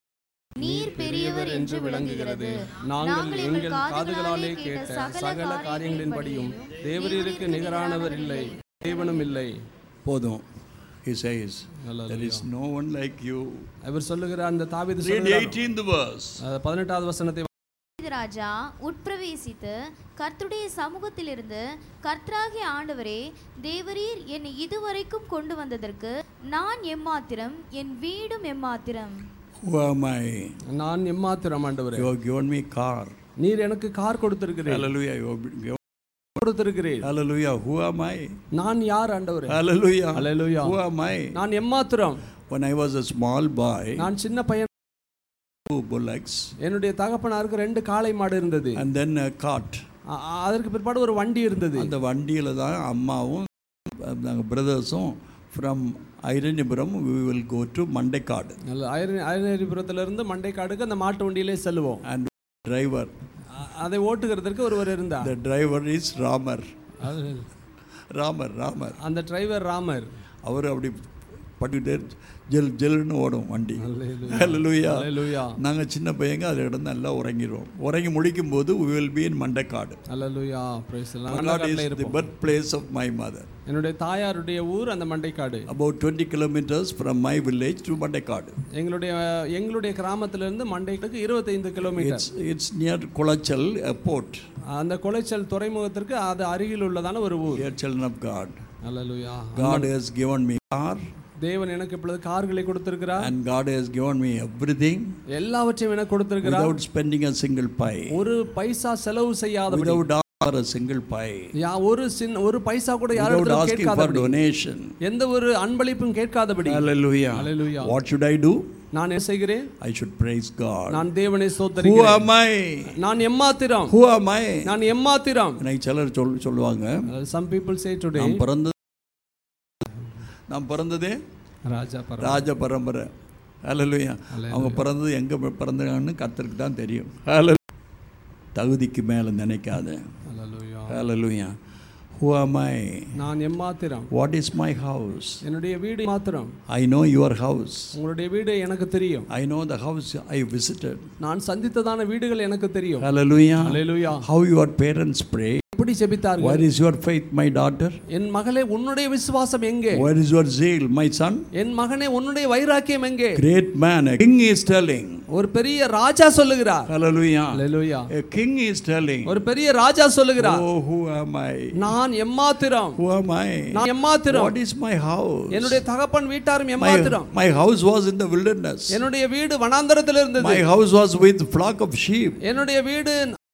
நீர் பெரியவர் என்று விளங்குகிறது நாங்கள் எங்கள் காதுகளாலே கேட்ட சகல காரியங்களின்படியும் தேவரீருக்கு நிகரானவர் இல்லை தேவனும் இல்லை போதும் he says there is no one like you அவர் சொல்லுகிற அந்த தாவீது read சொல்லுகிறார் 18th verse அஹ், பதினெட்டாவது வசனத்தை தாவீது ராஜா உட்பிரவேசித்து கர்த்தருடைய சமூகத்திலிருந்து கர்த்தராகிய ஆண்டவரே தேவரீர் என்னை இதுவரைக்கும் கொண்டு வந்ததற்கு நான் எம்மாத்திரம் என் வீடும் எம்மாத்திரம் who am i நான் எம்மாத்திரம் ஆண்டவரே you have given me car நீர் எனக்கு கார் கொடுத்திருக்கிறீர் hallelujah you have given கொடுத்திருக்கிறீர் hallelujah who am i நான் யார் ஆண்டவரே hallelujah Hallelujah. who am i நான் எம்மாத்திரம் when i was a small boy நான் சின்ன பையன் two bullocks என்னுடைய தகப்பனாருக்கு ரெண்டு காளை மாடு இருந்தது and then a cart அ- அ- அதற்கு பிற்பாடு ஒரு வண்டி இருந்தது அந்த வண்டியில் தான் அம்மாவும் நாங்கள் பிரதர்ஸும் from Iranipuram we will go to Mandaikadu நல்ல அயன அயனரிபுரத்திலிருந்து மண்டைக்காடுக்கு அந்த மாட்டு வண்டியிலே செல்லுவோம் அண்ட் டிரைவர் அ- அதை ஓட்டுகிறதற்கு ஒருவர் இருந்தார் த டிரைவர் இஸ் ராமர் அது- ராமர் ராமர் அந்த டிரைவர் ராமர் அவர் அப்படி பட்டுக்கிட்டே ஜெல் ஜெல்னு ஓடும் வண்டி ஹalleluya அல்லேலூயா நாங்கள் சின்ன பையங்க அதில் இடந்து நல்லா உறங்கிடுவோம் உறங்கி முடிக்கும் போது we will be in Mandaikadu அல்லேலூயா praise the Lord. மண்டைக்காடு மண்டைக்காட்டுல இஸ் தி இருப்போம் birth place of my mother என்னுடைய தாயாருடைய ஊர் அந்த Mandaikadu about twenty kilometres from my village to Mandaikadu எங்களுடைய எங்களுடைய கிராமத்திலிருந்து மண்டைக்காடுக்கு இருபத்தைந்து kilometre it's it's near Colachel port அந்த கொலைச்சல் துறைமுகத்திற்கு அது அருகில் உள்ளதான ஒரு ஊர் Dear children of God, hallelujah God has given me car தேவன் எனக்கு இப்பொழுது கார்களை கொடுத்திருக்கிறார் and God has given me everything எல்லாவற்றையும் எனக்கு கொடுத்திருக்கிறார் without spending a single pie, ஒரு பைசா செலவு செய்யாதபடி without or a single pie, யா ஒரு சின்ன ஒரு பைசா கூட without யாரும் asking for கேட்காதபடி donation. எந்த ஒரு அன்பளிப்பும் கேட்காதபடி Hallelujah. Hallelujah. What should I do? நான் என்ன செய்கிறேன் I should praise God. நான் தேவனை Who ஸ்தோத்தரிக்கிறேன் am I? நான் எம்மாத்திரம் Who am I? நான் எம்மாத்திரம் எனக்கு சிலர் சொல் சொல்லுவாங்க சம் பீப்புள் சே டுடே நான் பிறந்தது நான் பிறந்ததே ராஜா பரா ராஜ பரம்பரை ஹalleluya அவங்க பிறந்தது எங்கே பிறந்தாங்கன்னு கர்த்தருக்கு தான் தெரியும் Hallelujah. தகுதிக்கு மேலே நினைக்காத அல்லேலூயா ஹalleluya who am i நான் எம்மாத்திரம் what is my house என்னுடைய வீடு மாத்திரம் i know your house உங்களுடைய வீடு எனக்கு தெரியும் i know the house i visited நான் சந்தித்ததான வீடுகள் எனக்கு தெரியும் hallelujah hallelujah how your parents pray எப்படி ஜெபித்தார்கள் where is your faith my daughter என் மகளே உன்னுடைய விசுவாசம் எங்கே where is your zeal my son என் மகனே உன்னுடைய வைராக்கியம் எங்கே great man a king is telling ஒரு பெரிய ராஜா சொல்லுகிறார் hallelujah hallelujah a king is telling ஒரு பெரிய ராஜா சொல்லுகிறார் oh who am i நான் எம்மாத்திரம் who am i நான் எம்மாத்திரம் what is my house என்னுடைய தகப்பன் வீட்டாரும் my, எம்மாத்திரம் my house was in the wilderness என்னுடைய வீடு வனாந்தரத்தில் இருந்தது my house was with flock of sheep என்னுடைய வீடு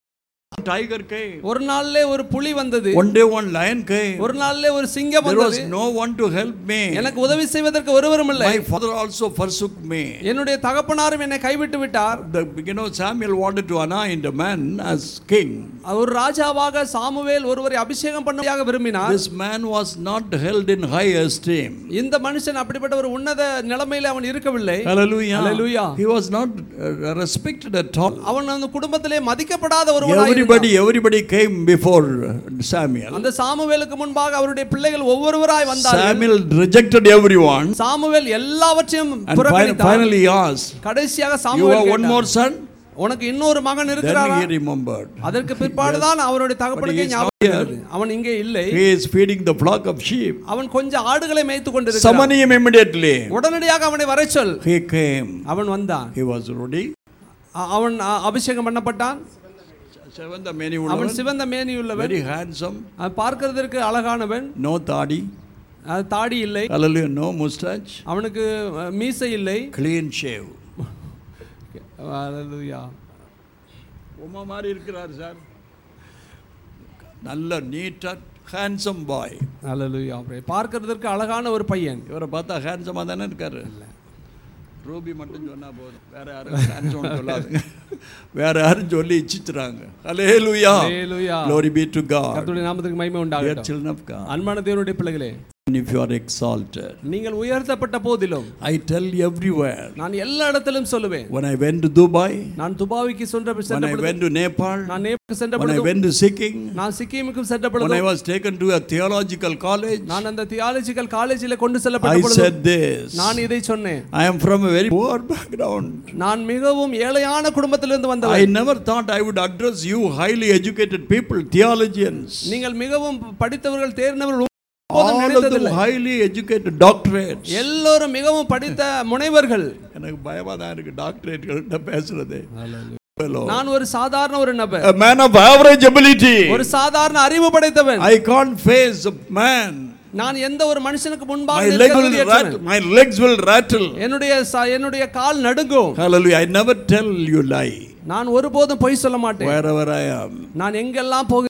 tiger came ஒரு நாள்ல ஒரு புலி வந்தது one day one lion came ஒரு நாள்ல ஒரு சிங்கம் there was வந்தது no one to help me எனக்கு உதவி செய்வதற்கு ஒருவரும் இல்லை my father also forsook me என்னுடைய தகப்பனாரும் என்னை கைவிட்டு விட்டார் the, you know samuel wanted to anoint a man as king ஒரு ராஜாவாக சாமுவேல் ஒருவரை அபிஷேகம் பண்ணுவதாக விரும்பினார் this man was not held in high esteem இந்த மனுஷன் அப்படிப்பட்ட ஒரு உன்னத நிலைமையில அவன் இருக்கவில்லை hallelujah Hallelujah. he was not uh, respected at all அவன் அந்த குடும்பத்திலே மதிக்கப்படாத ஒருவனாக everybody everybody came before samuel அந்த சாமுவேலுக்கு முன்பாக அவருடைய பிள்ளைகள் ஒவ்வொருவராய் வந்தார்கள் samuel rejected everyone சாமுவேல் எல்லாவற்றையும் and fin- புறக்கணித்தான் finally he asked கடைசியாக you சாமுவேல் have one கேட்டார், more son உனக்கு இன்னொரு மகன் then இருக்கிறாரா he remembered அதற்கு பிற்பாடுதான் அவருடைய But he தகப்பனுக்கு is ஞாபகம் not here. இருந்தது. அவன் இங்கே இல்லை he is feeding the flock of sheep அவன் கொஞ்சம் ஆடுகளை மேய்த்து கொண்டிருக்கிறான் summon him immediately உடனடியாக அவனை வர சொல் he came அவன் வந்தான் he was ready அ- அவன் அ- அபிஷேகம் பண்ணப்பட்டான் seventh many அவன் உள்ளவன் சிவந்த மேனி உள்ளவன் very handsome அவன் பார்க்கிறதற்கு அழகானவன் no தாடி அது தாடி இல்லை hallelujah no mustache அவனுக்கு அ, மீசை இல்லை clean shave Hallelujah. உமா மாதிரி இருக்கிறார் சார் நல்ல நீட்டா ஹேண்ட்ஸம் பாய் Hallelujah. அப்படியே பார்க்கிறதற்கு அழகான ஒரு பையன் இவரை பார்த்தா ஹேண்ட்ஸமாக தானே இருக்காரு ரூபி மட்டும் சொன்னா போதும் வேற யாரும் ஹேண்ட்ஸம் சொல்லாதுங்க வேற யாரும் சொல்லி இச்சிச்சுறாங்க ஹalleluya Hallelujah. glory be to god கர்த்தருடைய நாமத்துக்கு மகிமை dear உண்டாகட்டும் children of god அன்பான தேவனுடைய பிள்ளைகளே if you are exalted. நீங்கள் உயர்த்தப்பட்ட போதிலும் I tell everywhere. நான் எல்லா இடத்திலும் சொல்லுவேன் When I went to Dubai, நான் துபாய்க்கு சென்ற when சென்ற I பொழுது went to Nepal, நான் நேபாளுக்கு சென்ற when I பொழுது went to Sikkim, நான் சிக்கிமுக்கும் சென்ற when I பொழுது was taken to a theological college, நான் அந்த தியாலஜிக்கல் காலேஜில் கொண்டு I செல்லப்பட்ட பொழுது said this. நான் இதை சொன்னேன் I am from a very poor background. நான் மிகவும் ஏழையான குடும்பத்திலிருந்து I வந்தவன் never thought I would address you highly educated people, theologians. நீங்கள் மிகவும் படித்தவர்கள் தேர்ந்தவர்கள் ஒருபோதும் All of them நினைத்ததில்லை highly educated doctorates. எல்லோரும் மிகவும் படித்த முனைவர்கள் எனக்கு பயமா தான் இருக்கு டாக்டரேட்கள்கிட்ட பேசுறது Hello. நான் ஒரு சாதாரண ஒரு நபர் A man of average ability. ஒரு சாதாரண அறிவு படைத்தவன் I can't face a man. நான் எந்த ஒரு மனுஷனுக்கு My முன்பாக leg நிற்க will தகுதியற்றவன். rattle. My legs will rattle. என்னுடைய ச- என்னுடைய கால் நடுங்கும் Hallelujah. I never tell you lie. நான் ஒருபோதும் பொய் சொல்ல மாட்டேன் Wherever I am. நான் எங்கெல்லாம் போக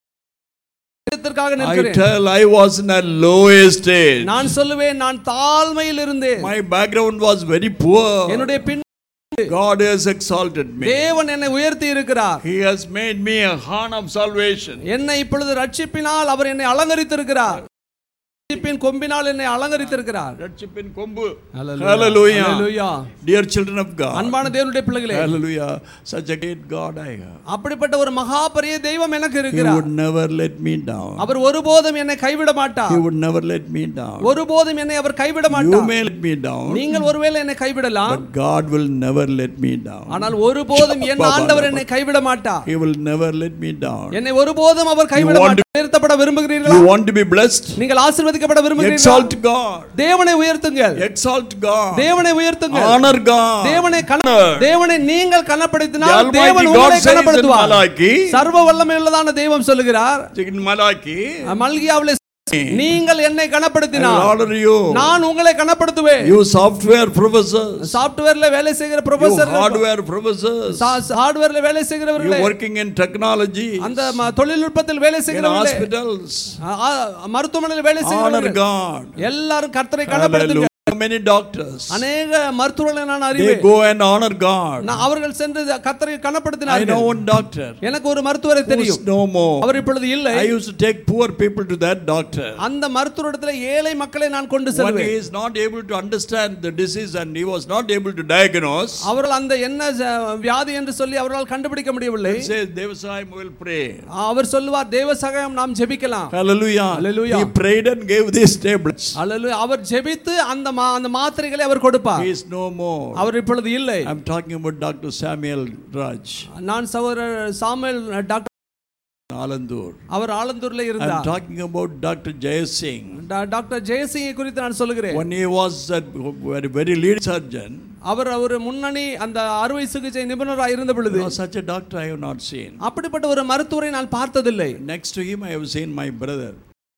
இதற்காக I நிற்கிறேன் tell I was in a low stage. நான் சொல்லுவேன் நான் தாழ்மையில் இருந்தேன் My background was very poor. என்னுடைய பின் God has exalted me. தேவன் என்னை உயர்த்தி இருக்கிறார் He has made me a horn of salvation. என்னை இப்பொழுது ரட்சிப்பினால் அவர் என்னை அலங்கரித்திருக்கிறார் ரட்சிப்பின் கொம்பினால் என்னை அலங்கரித்திருக்கிறார் ரட்சிப்பின் கொம்பு. Hallelujah. Hallelujah. Dear children of God. அன்பான தேவனுடைய பிள்ளைகளே Hallelujah. Such a great God I have. அப்படிப்பட்ட ஒரு மகா பெரிய தெய்வம் எனக்கு He இருக்கிறார் would never let me down. அவர் ஒருபோதும் என்னை கைவிட He மாட்டார் would never let me down. ஒருபோதும் என்னை அவர் கைவிட You மாட்டார் may let me down, நீங்கள் ஒருவேளை என்னை கைவிடலாம் but God will never let me down. ஆனால் ஒருபோதும் என் ஆண்டவர் என்னை கைவிட மாட்டார் He will never let me down. என்னை ஒருபோதும் அவர் கைவிட You want மாட்டார் உயர்த்தப்பட விரும்புகிறீர்களா You want to be blessed? நீங்கள் ஆசீர்வதிக்கப்பட விரும்புகிறீர்களா Exalt God. தேவனை உயர்த்துங்கள் Exalt God. தேவனை உயர்த்துங்கள் Honor God. தேவனை கன தேவனை நீங்கள் The கனப்படுத்தினால் Almighty தேவன் God உங்களை says in கனப்படுத்துவார் Malachi, சர்வ வல்லமை உள்ளதான தெய்வம் சொல்லுகிறார் in Malachi, மல்கியாவிலே நீங்கள் என்னை I will கனப்படுத்தினால் honor you. நான் உங்களை கனப்படுத்துவேன் You software professors, சாப்ட்வேர்ல வேலை செய்கிற you ப்ரொஃபசர் hardware professors, ஹார்ட்வேர்ல வேலை you செய்கிறவர்களே working in technology, அந்த ம- தொழில்நுட்பத்தில் வேலை in செய்கிறவர்களே hospitals. ஆ- ஆ- மருத்துவமனையில் வேலை Honor செய்கிறவர்கள் God. எல்லாரும் கர்த்தரை கனப்படுத்துங்க Hallelujah. Many doctors, அநேக மருத்துவர்களை நான் they அறிவேன் go and honor God. நான் அவர்கள் சென்று கர்த்தரை I know கனப்படுத்தினார்கள் one doctor எனக்கு ஒரு மருத்துவரை who's தெரியும் no more. அவர் இப்பொழுது இல்லை I used to take poor people to that doctor. அந்த மருத்துவரிடத்துல ஏழை மக்களை நான் கொண்டு When செல்வேன் he is not able to understand the disease and he was not able to diagnose, அவர்கள் அந்த என்ன ஜ- வியாதி என்று சொல்லி அவர்களால் கண்டுபிடிக்க முடியவில்லை he says, Devasayam will pray. அவர் சொல்லுவார் தேவ சகாயம் நாம் ஜெபிக்கலாம் Hallelujah. Hallelujah. He prayed and gave these tablets. அல்லது அவர் ஜெபித்து அந்த மா- அந்த மாத்திரைகளை அவர் கொடுப்பார் He is no more. அவர் இப்பொழுது இல்லை I'm talking about Dr. Samuel Raj, நான் சகோதரர் சாமுவேல் டாக்டர் Alandur. அவர் ஆலந்தூர்ல I'm இருந்தார் talking about Dr. Jay Singh. டா- டாக்டர் ஜெயசிங்கை குறித்து நான் சொல்லுகிறேன் When he was a very, very lead surgeon, அவர் ஒரு முன்னணி அந்த அறுவை சிகிச்சை நிபுணராக இருந்த பொழுது no, such a doctor I have not seen. அப்படிப்பட்ட ஒரு மருத்துவரை நான் பார்த்ததில்லை Next to him, I have seen my brother.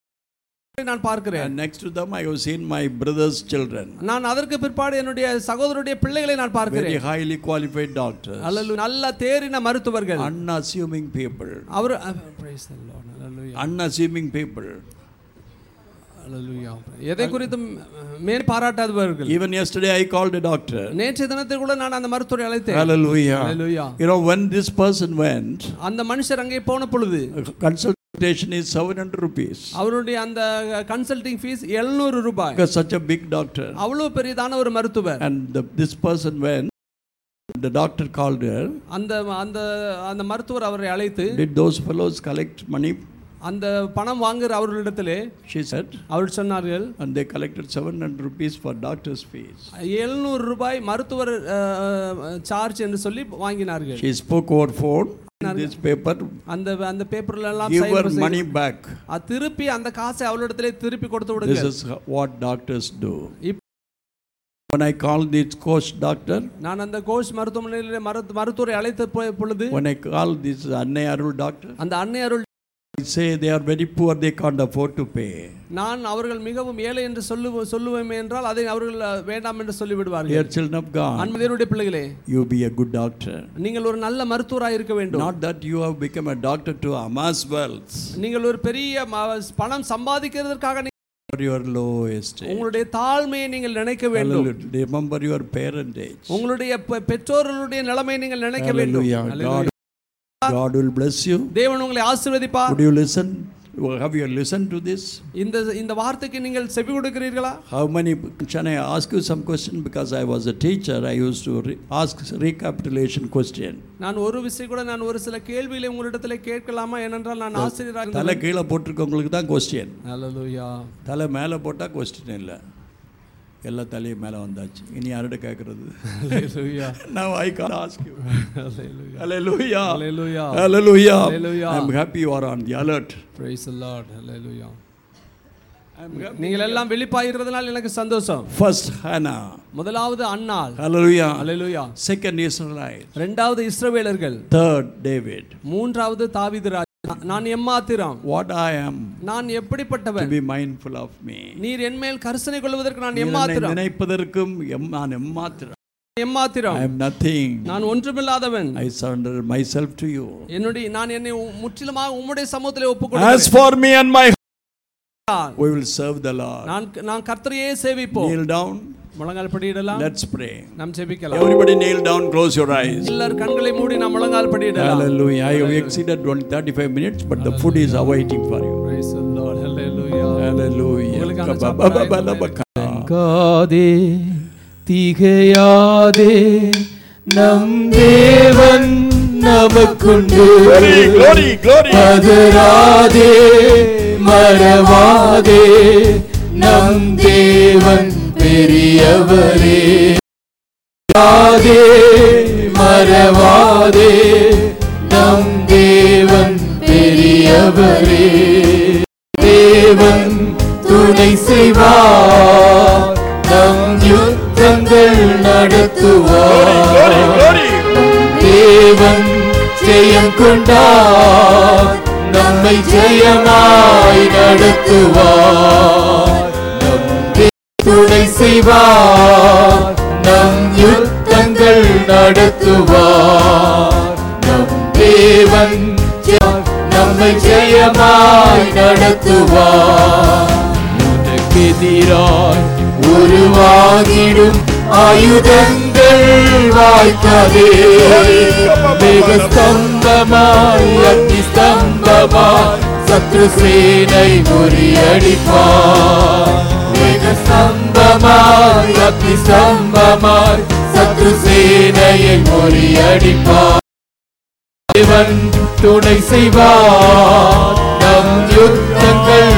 நான் பார்க்கிறேன் And next to them, I have seen my brother's children. நான் அதற்கு பிற்பாடு என்னுடைய சகோதரருடைய பிள்ளைகளை நான் Very பார்க்கிறேன் highly qualified doctors. அல்லது நல்ல தேறின மருத்துவர்கள் Unassuming people. Our ah, praise the Lord. Hallelujah. Unassuming people. Hallelujah. எதை குறித்தும் மேல் பாராட்டாதவர்கள் Even yesterday, I called a doctor. நேற்றைய தினத்தில் கூட நான் அந்த மருத்துவரை அழைத்தேன் Hallelujah. Hallelujah. You know, when this person went, அந்த மனுஷர் அங்கே போன பொழுது consultation is 700 rupees. அவருடைய அந்த கன்சல்டிங் ஃபீஸ் 700 ரூபாய் Because such a big doctor. அவ்வளவு பெரியதான ஒரு மருத்துவர் And the, this person went, the doctor called her. அந்த அந்த அந்த மருத்துவர் அவரை அழைத்து Did those fellows collect money? அந்த பணம் வாங்குற அவர்களிடத்திலே She said. அவர் சொன்னார்கள் And they collected 700 rupees for doctor's fees. 700 ரூபாய் மருத்துவர் சார்ஜ் என்று சொல்லி வாங்கினார்கள் She spoke over phone. In this paper, அந்த அந்த பேப்பர்ல எல்லாம் give sign her செய்து- money back. அது திருப்பி அந்த காசை அவளிடத்திலே திருப்பி கொடுத்து This விடுங்க is what doctors do. இப்- When I called this coach doctor, நான் அந்த கோஷ் மருத்துவமனையில் மருத்து மருத்துவரை அழைத்த போய பொழுது when I called this Annay Arul doctor, அந்த அன்னை அருள் I say they are very poor, they can't afford to pay. நான் அவர்கள் மிகவும் ஏழை என்று சொல்லு சொல்லுவேன் என்றால் அதை அவர்கள் அஹ், வேண்டாம் என்று சொல்லி Dear விடுவார்கள் children of God, அன்பதேவனுடைய பிள்ளைகளே you be a good doctor. நீங்கள் ஒரு நல்ல மருத்துவராக இருக்க வேண்டும் Not that you have become a doctor to amass wealth நீங்கள் ஒரு பெரிய ம- பணம் சம்பாதிக்கிறதற்காக நீ- for your low estate. உங்களுடைய தாழ்மையை நீங்கள் நினைக்க வேண்டும் Hallelujah. Remember your parentage. உங்களுடைய பெ- பெற்றோர்களுடைய நிலைமையை நீங்கள் நினைக்க வேண்டும் Hallelujah. Hallelujah. God, God will bless you. தேவன் உங்களை ஆசீர்வதிப்பார் Would you listen Have you listened to this? இந்த இந்த வார்த்தைக்கு நீங்கள் செவி கொடுக்கிறீர்களா How many? Can I ask you some question? Because I was a teacher, I used to re- ask recapitulation question. நான் ஒரு விஷயம் கூட நான் ஒரு சில கேள்விகளை உங்களிடத்தில் கேட்கலாமா ஏனென்றால் நான் ஆசிரியராக தலை கீழே போட்டிருக்கவங்களுக்கு தான் கொஸ்டின் ஹalleluya தலை மேலே போட்டால் கொஸ்டின் இல்லை எல்லா தலையும் மேலே வந்தாச்சு இனி யார்கிட்ட கேட்குறது ஹalleluya Now I can ask you. Hallelujah Hallelujah. Hallelujah. Hallelujah. Hallelujah. I'm happy you are on the alert. praise the lord hallelujah I'm happy. நீங்கள் எல்லாம் வெளிப்பாகிறதுனால எனக்கு சந்தோஷம் First Hannah. முதலாவது அன்னாள் Hallelujah. ஹalleluya Second Israelite. இரண்டாவது இஸ்ரவேலர்கள் Third David. மூன்றாவது தாவீது ராஜா நான் எம்மாத்திரம் What I am நான் to எப்படிப்பட்டவன் be mindful of me. நீர் என்மேல் கரிசனை கொள்வதற்கு நான் நீர் என்னை எம்மாத்திரம் நினைப்பதற்கும் எம் நான் எம்மாத்திரம் எம்மாத்திரம் I am nothing. நான் ஒன்றுமில்லாதவன் I surrender myself to you. என்னுடைய நான் என்னை உ- முற்றிலுமாக உம்முடைய சமூகத்திலே As ஒப்புக்கொடுக்கிறேன் for me and my we will serve the Lord. நான் நான் கர்த்தரையே சேவிப்போம் Kneel down. முழங்கால் படியிடலாம் Let's pray. நாம் ஜெபிக்கலாம் Everybody kneel down, close your eyes. எல்லார் கண்களை மூடி நாம் முழங்கால் படியிடலாம் Hallelujah. I have exceeded 20, 35 minutes, but the food is awaiting for you. Praise the Lord. Hallelujah. Hallelujah. உங்களுக்கான Kabababababaka. காதே திகையாதே நம் தேவன் நமக்குண்டு Glory, glory. பதறாதே மறவாதே நம் தேவன் பெரியவரே ஆதே மறவாதே நம் தேவன் பெரியவரே தேவன் துணை செய்வார் நம் யுத்தங்கள் நடத்துவார் தேவன் ஜெயம் கொண்டார் நம்மை ஜெயமாய் நடத்துவார் நம் தே- துணை செய்வார் நம் யுத்தங்கள் நடத்துவார் நம் தேவன் ஜெ- நம்மை ஜெயமாய் நடத்துவார் உனக்கெதிராய் உருவாகிடும் ஆயுதங்கள் வாய்க்காதே மேக ஸ்தம்பமாய் அக்னி ஸ்தம்பமாய் சத்ரு சேனை முறியடிப்பார் மேக ஸ்தம்பமாய் அக்னி ஸ்தம்பமாய் சத்ரு சேனையை முறியடிப்பார் தேவன் துணை செய்வார் நம் யுத்தங்கள்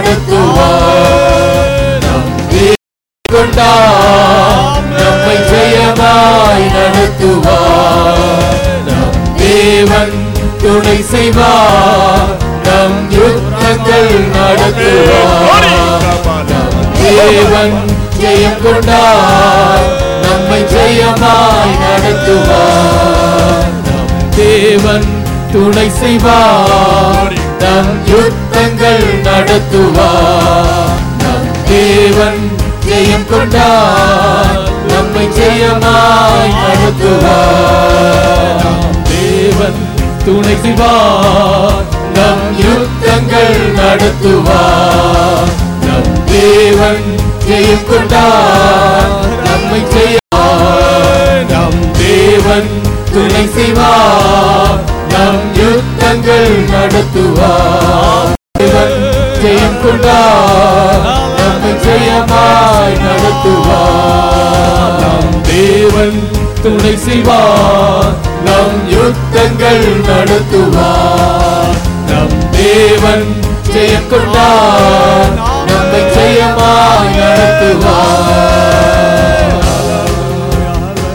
நடத்துவார் நம் தேவன் கொண்டார் நம்மை ஜெயமாய் நடத்துவார் நம் தேவன் துணை செய்வார் நம் யுத்தங்கள் நடத்துவார் நம் தேவன் ஜெயம் கொண்டார் நம்மை ஜெயமாய் நடத்துவார் நம் தேவன் துணை செய்வார் நம் யுத்தங்கள் நடத்துவார் நம் தேவன் ஜெயம் கொண்டார் நம்மை ஜெயமாய் நடத்துவார் நம் தேவன் துணை செய்வார் நம் யுத்தங்கள் நடத்துவார் நம் தேவன் ஜெயம் கொண்டார் நம்மை ஜெயமாய் நம் தேவன் துணை செய்வார் நம் யுத்தங்கள் நடத்துவார் தேவன் ஜெயம் கொண்டார் நம்மை ஜெயமாய் நடத்துவார் நம் தேவன் துணை செய்வார் நம் யுத்தங்கள் நடத்துவார் நம் தேவன் ஜெயம் கொண்டார் நம்மை ஜெயமாய் நடத்துவார்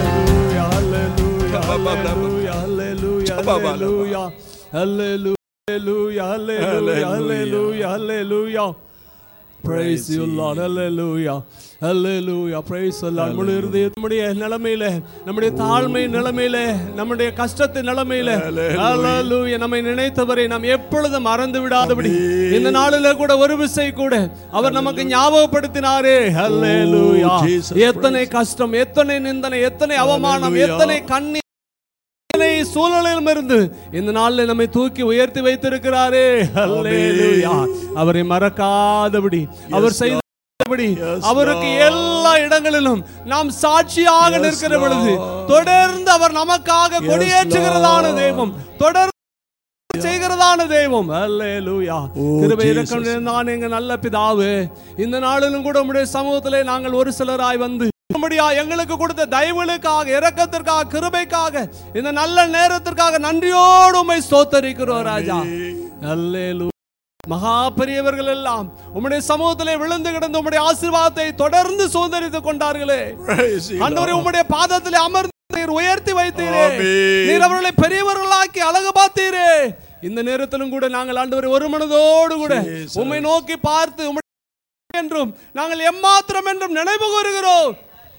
Hallelujah. Hallelujah. Hallelujah. Hallelujah. Hallelujah. Hallelujah. Praise you, Lord. Hallelujah. Hallelujah. Praise the Lord. நம்முடைய இருதய- நம்முடைய நிலைமையில நம்முடைய தாழ்மை நிலைமையில நம்முடைய கஷ்டத்தின் நிலைமையில Hallelujah. நம்மை நினைத்தவரை நாம் எப்பொழுதும் மறந்து விடாதபடி இந்த நாளில கூட ஒரு விசை கூட அவர் நமக்கு ஞாபகப்படுத்தினாரே Hallelujah. Jesus எத்தனை கஷ்டம் எத்தனை நிந்தனை எத்தனை அவமானம் Hallelujah. எத்தனை கண்ணீர் எத்தனை சூழ்நிலையிலும் இருந்து இந்த நாளில் நம்மை தூக்கி உயர்த்தி வைத்திருக்கிறாரே ஹல்லேலூயா அவரை மறக்காதபடி அவர் செய்தபடி Yes, அவருக்கு Lord. எல்லா இடங்களிலும் நாம் சாட்சியாக Yes, நிற்கிற பொழுது Lord. தொடர்ந்து அவர் நமக்காக கொடியேற்றுகிறதான Lord. தெய்வம் தொடர்ந்து செய்கிறதான தெய்வம் அல்லேலூயா Oh, கிருபை Jesus. இரக்கம் நிறைந்ததான எங்க நல்ல பிதாவே இந்த நாளிலும் கூட உம்முடைய சமூகத்திலே நாங்கள் ஒரு சிலராய் வந்து உம்முடைய எங்களுக்கு கொடுத்த தயவுகளுக்காக இரக்கத்திற்காக கிருபைக்காக இந்த நல்ல நேரத்திற்காக நன்றியோடு உம்மை ஸ்தோத்தரிக்கிறோம் ராஜா அல்லேலூயா மகா பெரியவர்கள் எல்லாம் உம்முடைய சமூகத்திலே விழுந்து கிடந்த உம்முடைய ஆசீர்வாதத்தை தொடர்ந்து சுதந்திரித்துக் கொண்டார்களே Praise you, ஆண்டவரே Lord. உம்முடைய பாதத்திலே அமர்ந்து நீர் உயர்த்தி வைத்தீரே ஆமென். நீர் அவர்களை பெரியவர்களாக்கி அழகு பார்த்தீரே இந்த நேரத்திலும் கூட நாங்கள் ஆண்டவரை ஒரு மனதோடு கூட Jesus. உம்மை நோக்கி பார்த்து உம்முடைய என்றும் நாங்கள் எம்மாத்திரம் என்றும் நினைவு கூறுகிறோம்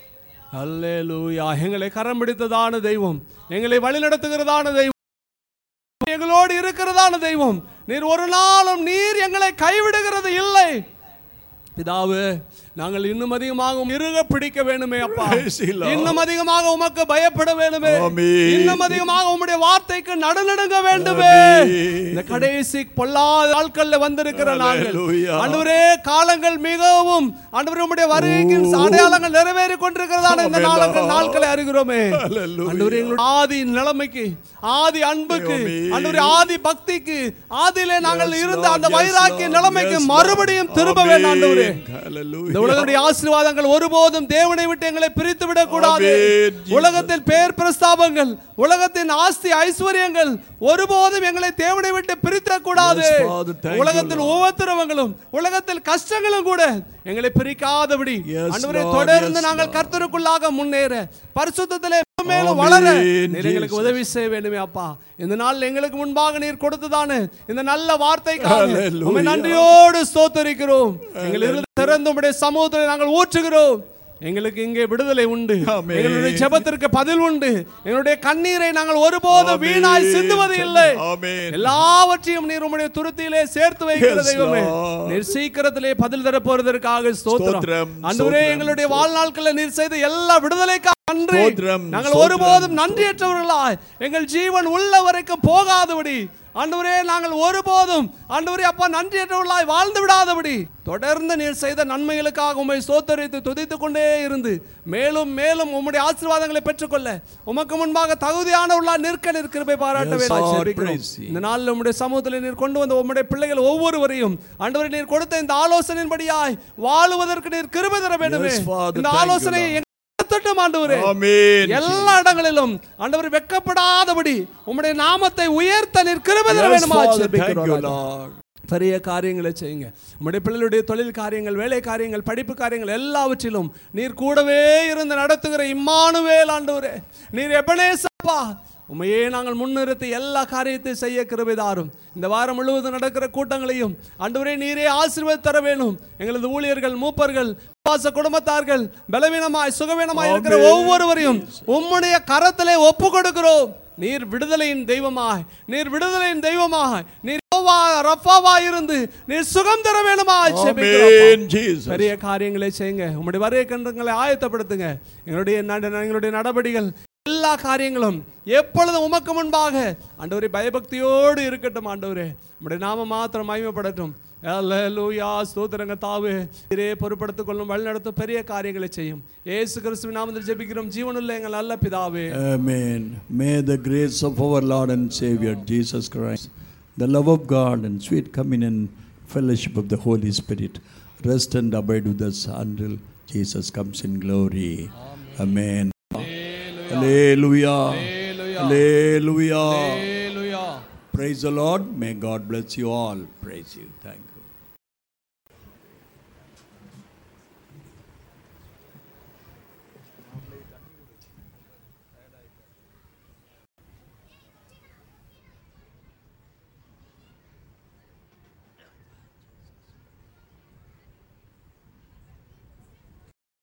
அல்லேலூயா எங்களை கரம் பிடித்ததான தெய்வம் எங்களை வழிநடத்துகிறதான தெய்வம் எங்களோடு இருக்கிறதான தெய்வம் நீர் ஒரு நாளும் நீர் எங்களை கைவிடுகிறது இல்லை பிதாவு நாங்கள் இன்னும் அதிகமாக இருக பிடிக்க வேண்டுமே அப்பா Praise the Lord. இன்னும் அதிகமாக உமக்கு பயப்பட வேண்டுமே ஆமென். இன்னும் அதிகமாக உம்முடைய வார்த்தைக்கு நடுநடுங்க வேண்டுமே ஆமென். இந்த கடைசி பொல்லாத நாட்கள்ல வந்திருக்கிற நாங்கள் Hallelujah. ஆண்டவரே காலங்கள் மிகவும் ஆண்டவரே உம்முடைய வருகையின் Oh. அடையாளங்கள் நிறைவேறி கொண்டிருக்கிறதான இந்த ஆமென், நாளுக்கு Lord. நாட்களை அறிகிறோமே Hallelujah. ஆண்டவரே எங்களுடைய ஆதி நிலைமைக்கு ஆதி அன்புக்கு ஆமென். ஆண்டவரே ஆதி பக்திக்கு ஆதியிலே நாங்கள் Yes, இருந்த அந்த Lord. Yes, வைராக்கிய Lord. நிலைமைக்கு Yes, Lord. மறுபடியும் திரும்ப ஆமென். வேண்டும் ஆண்டவரே Hallelujah. இந்த உலகத்துடைய ஆசீர்வாதங்கள் ஒருபோதும் தேவனை விட்டு எங்களை பிரித்து விடக் கூடாது ஆமென், Jesus. உலகத்தில் பேர் பிரஸ்தாபங்கள் உலகத்தின் ஆஸ்தி ஐஸ்வர்யங்கள் ஒருபோதும் எங்களை தேவனை விட்டு பிரித்தக் கூடாது Yes, Father, thank you, உலகத்தில் Lord. உபத்திரவங்களும் உலகத்தில் கஷ்டங்களும் கூட எங்களை பிரிக்காதபடி Yes, ஆண்டவரே Lord. தொடர்ந்து Yes, நாங்கள் Lord. கர்த்தருக்குள்ளாக முன்னேற பரிசுத்தத்திலே மேலும் ஆமென், வளர நீர் எங்களுக்கு Jesus. உதவி செய்ய வேண்டுமே அப்பா இந்த நாள் எங்களுக்கு முன்பாக நீர் கொடுத்ததான இந்த நல்ல வார்த்தைக்காக Hallelujah. உம்மை நன்றியோடு ஸ்தோத்தரிக்கிறோம் எங்கள் இருந்து திறந்து உம்முடைய சமூகத்தில் நாங்கள் ஊற்றுகிறோம் எங்களுக்கு இங்கே விடுதலை உண்டு ஆமென். எங்களுடைய ஜெபத்திற்கு பதில் உண்டு எங்களுடைய கண்ணீரை நாங்கள் ஒருபோதும் ஆமென். வீணாய் சிந்துவது இல்லை ஆமென். எல்லாவற்றையும் நீர் உம்முடைய துருத்தியிலே சேர்த்து வைக்கிற Yes, தெய்வமே Lord. நீர் சீக்கிரத்திலே பதில் தர போறதற்காக ஸ்தோத்திரம் ஸ்தோத்திரம், அன்றுவரே ஸ்தோத்திரம், எங்களுடைய ஸ்தோத்திரம். வாழ்நாட்களில் நீர் செய்த எல்லா விடுதலைக்காக நன்றி ஸ்தோத்திரம், நாங்கள் ஸ்தோத்திரம், ஒருபோதும் நன்றியற்றவர்களாய் எங்கள் ஜீவன் உள்ள வரைக்கும் போகாதபடி ஆண்டவரே நாங்கள் ஒருபோதும் ஆண்டவரே அப்பா நன்றியற்றவர்களாய் வாழ்ந்து விடாதபடி தொடர்ந்து நீர் செய்த நன்மைகளுக்காக உம்மை சோத்தரித்து துதித்துக் கொண்டே இருந்து மேலும் மேலும் உம்முடைய ஆசீர்வாதங்களை பெற்றுக்கொள்ள உமக்கு முன்பாக தகுதியானவர்களா நிற்க நீர் கிருபை பாராட்டவே Yes, நான் Lord, ஜெபிக்கிறோம். praise you. இந்த நாளில் உம்முடைய சமூகத்தில் நீர் கொண்டு வந்த உம்முடைய பிள்ளைகள் ஒவ்வொருவரையும் ஆண்டவரே நீர் கொடுத்த இந்த ஆலோசனையின்படியாய் வாழுவதற்கு நீர் கிருபை தர வேண்டுமே Yes, Father, இந்த thank you, ஆலோசனை Lord. எங்கத்தட்டும் ஆண்டவரே ஆமென். எல்லா இடங்களிலும் ஆண்டவர் வெக்கப்படாதபடி உம்முடைய நாமத்தை உயர்த்த நீர் கிருபை தர Yes, வேண்டுமா Father, thank ஜெபிக்கிறோம் you, ராஜா. Lord. பெரிய காரியங்களை செய்யுங்க உம்முடைய பிள்ளைகளுடைய தொழில் காரியங்கள் வேலை காரியங்கள் படிப்பு காரியங்கள் எல்லாவற்றிலும் நீர் கூடவே இருந்து நடத்துகிற இம்மானுவேல் ஆண்டவரே நீர் எபனேசப்பா உண்மையே நாங்கள் முன்னிறுத்தி எல்லா காரியத்தையும் செய்ய கிருபை தாரும் இந்த வாரம் முழுவதும் நடக்கிற கூட்டங்களையும் ஆண்டவரே நீரே ஆசீர்வாத தர வேணும் எங்களது ஊழியர்கள் மூப்பர்கள் விசுவாச குடும்பத்தார்கள் பலவீனமாய் சுகவீனமாய் இருக்கிற ஆமென். ஒவ்வொருவரையும் உம்முடைய கரத்திலே ஒப்பு கொடுக்கிறோம் நீர் விடுதலையின் தெய்வமாய் நீர் விடுதலையின் தெய்வமாய் நீர் யெகோவா ரஃபாவா இருந்து நீர் சுகம் தர வேணுமா ஆமென், Jesus. பெரிய காரியங்களை செய்யுங்க உங்களுடைய வருகை கண்டங்களை ஆயத்தப்படுத்துங்க எங்களுடைய நட- எங்களுடைய நடவடிக்கைகள் எல்லா காரியங்களும் எப்பொழுதும் உமக்கு முன்பாக ஆண்டவரே பயபக்தியோடு இருக்கட்டும் ஆண்டவரே உம்முடைய நாம மாத்திரம் மகிமைப்படட்டும் அல்லேலூயா ஸ்தோத்திரங்க தாவே இதே பொறுப்படுத்திக் கொள்ளும் வழிநடத்தும் பெரிய காரியங்களை செய்யும் ஏசு கிறிஸ்துவின் நாமத்தில் ஜெபிக்கிறோம் ஜீவனுள்ள எங்கள் நல்ல பிதாவே Amen. May the grace of our Lord and Savior Jesus Christ, the love of God and sweet communion fellowship of the Holy Spirit rest and abide with us until Jesus comes in glory. Amen. Hallelujah. Hallelujah. Hallelujah. Praise the Lord. May God bless you all. Praise you. Thank you.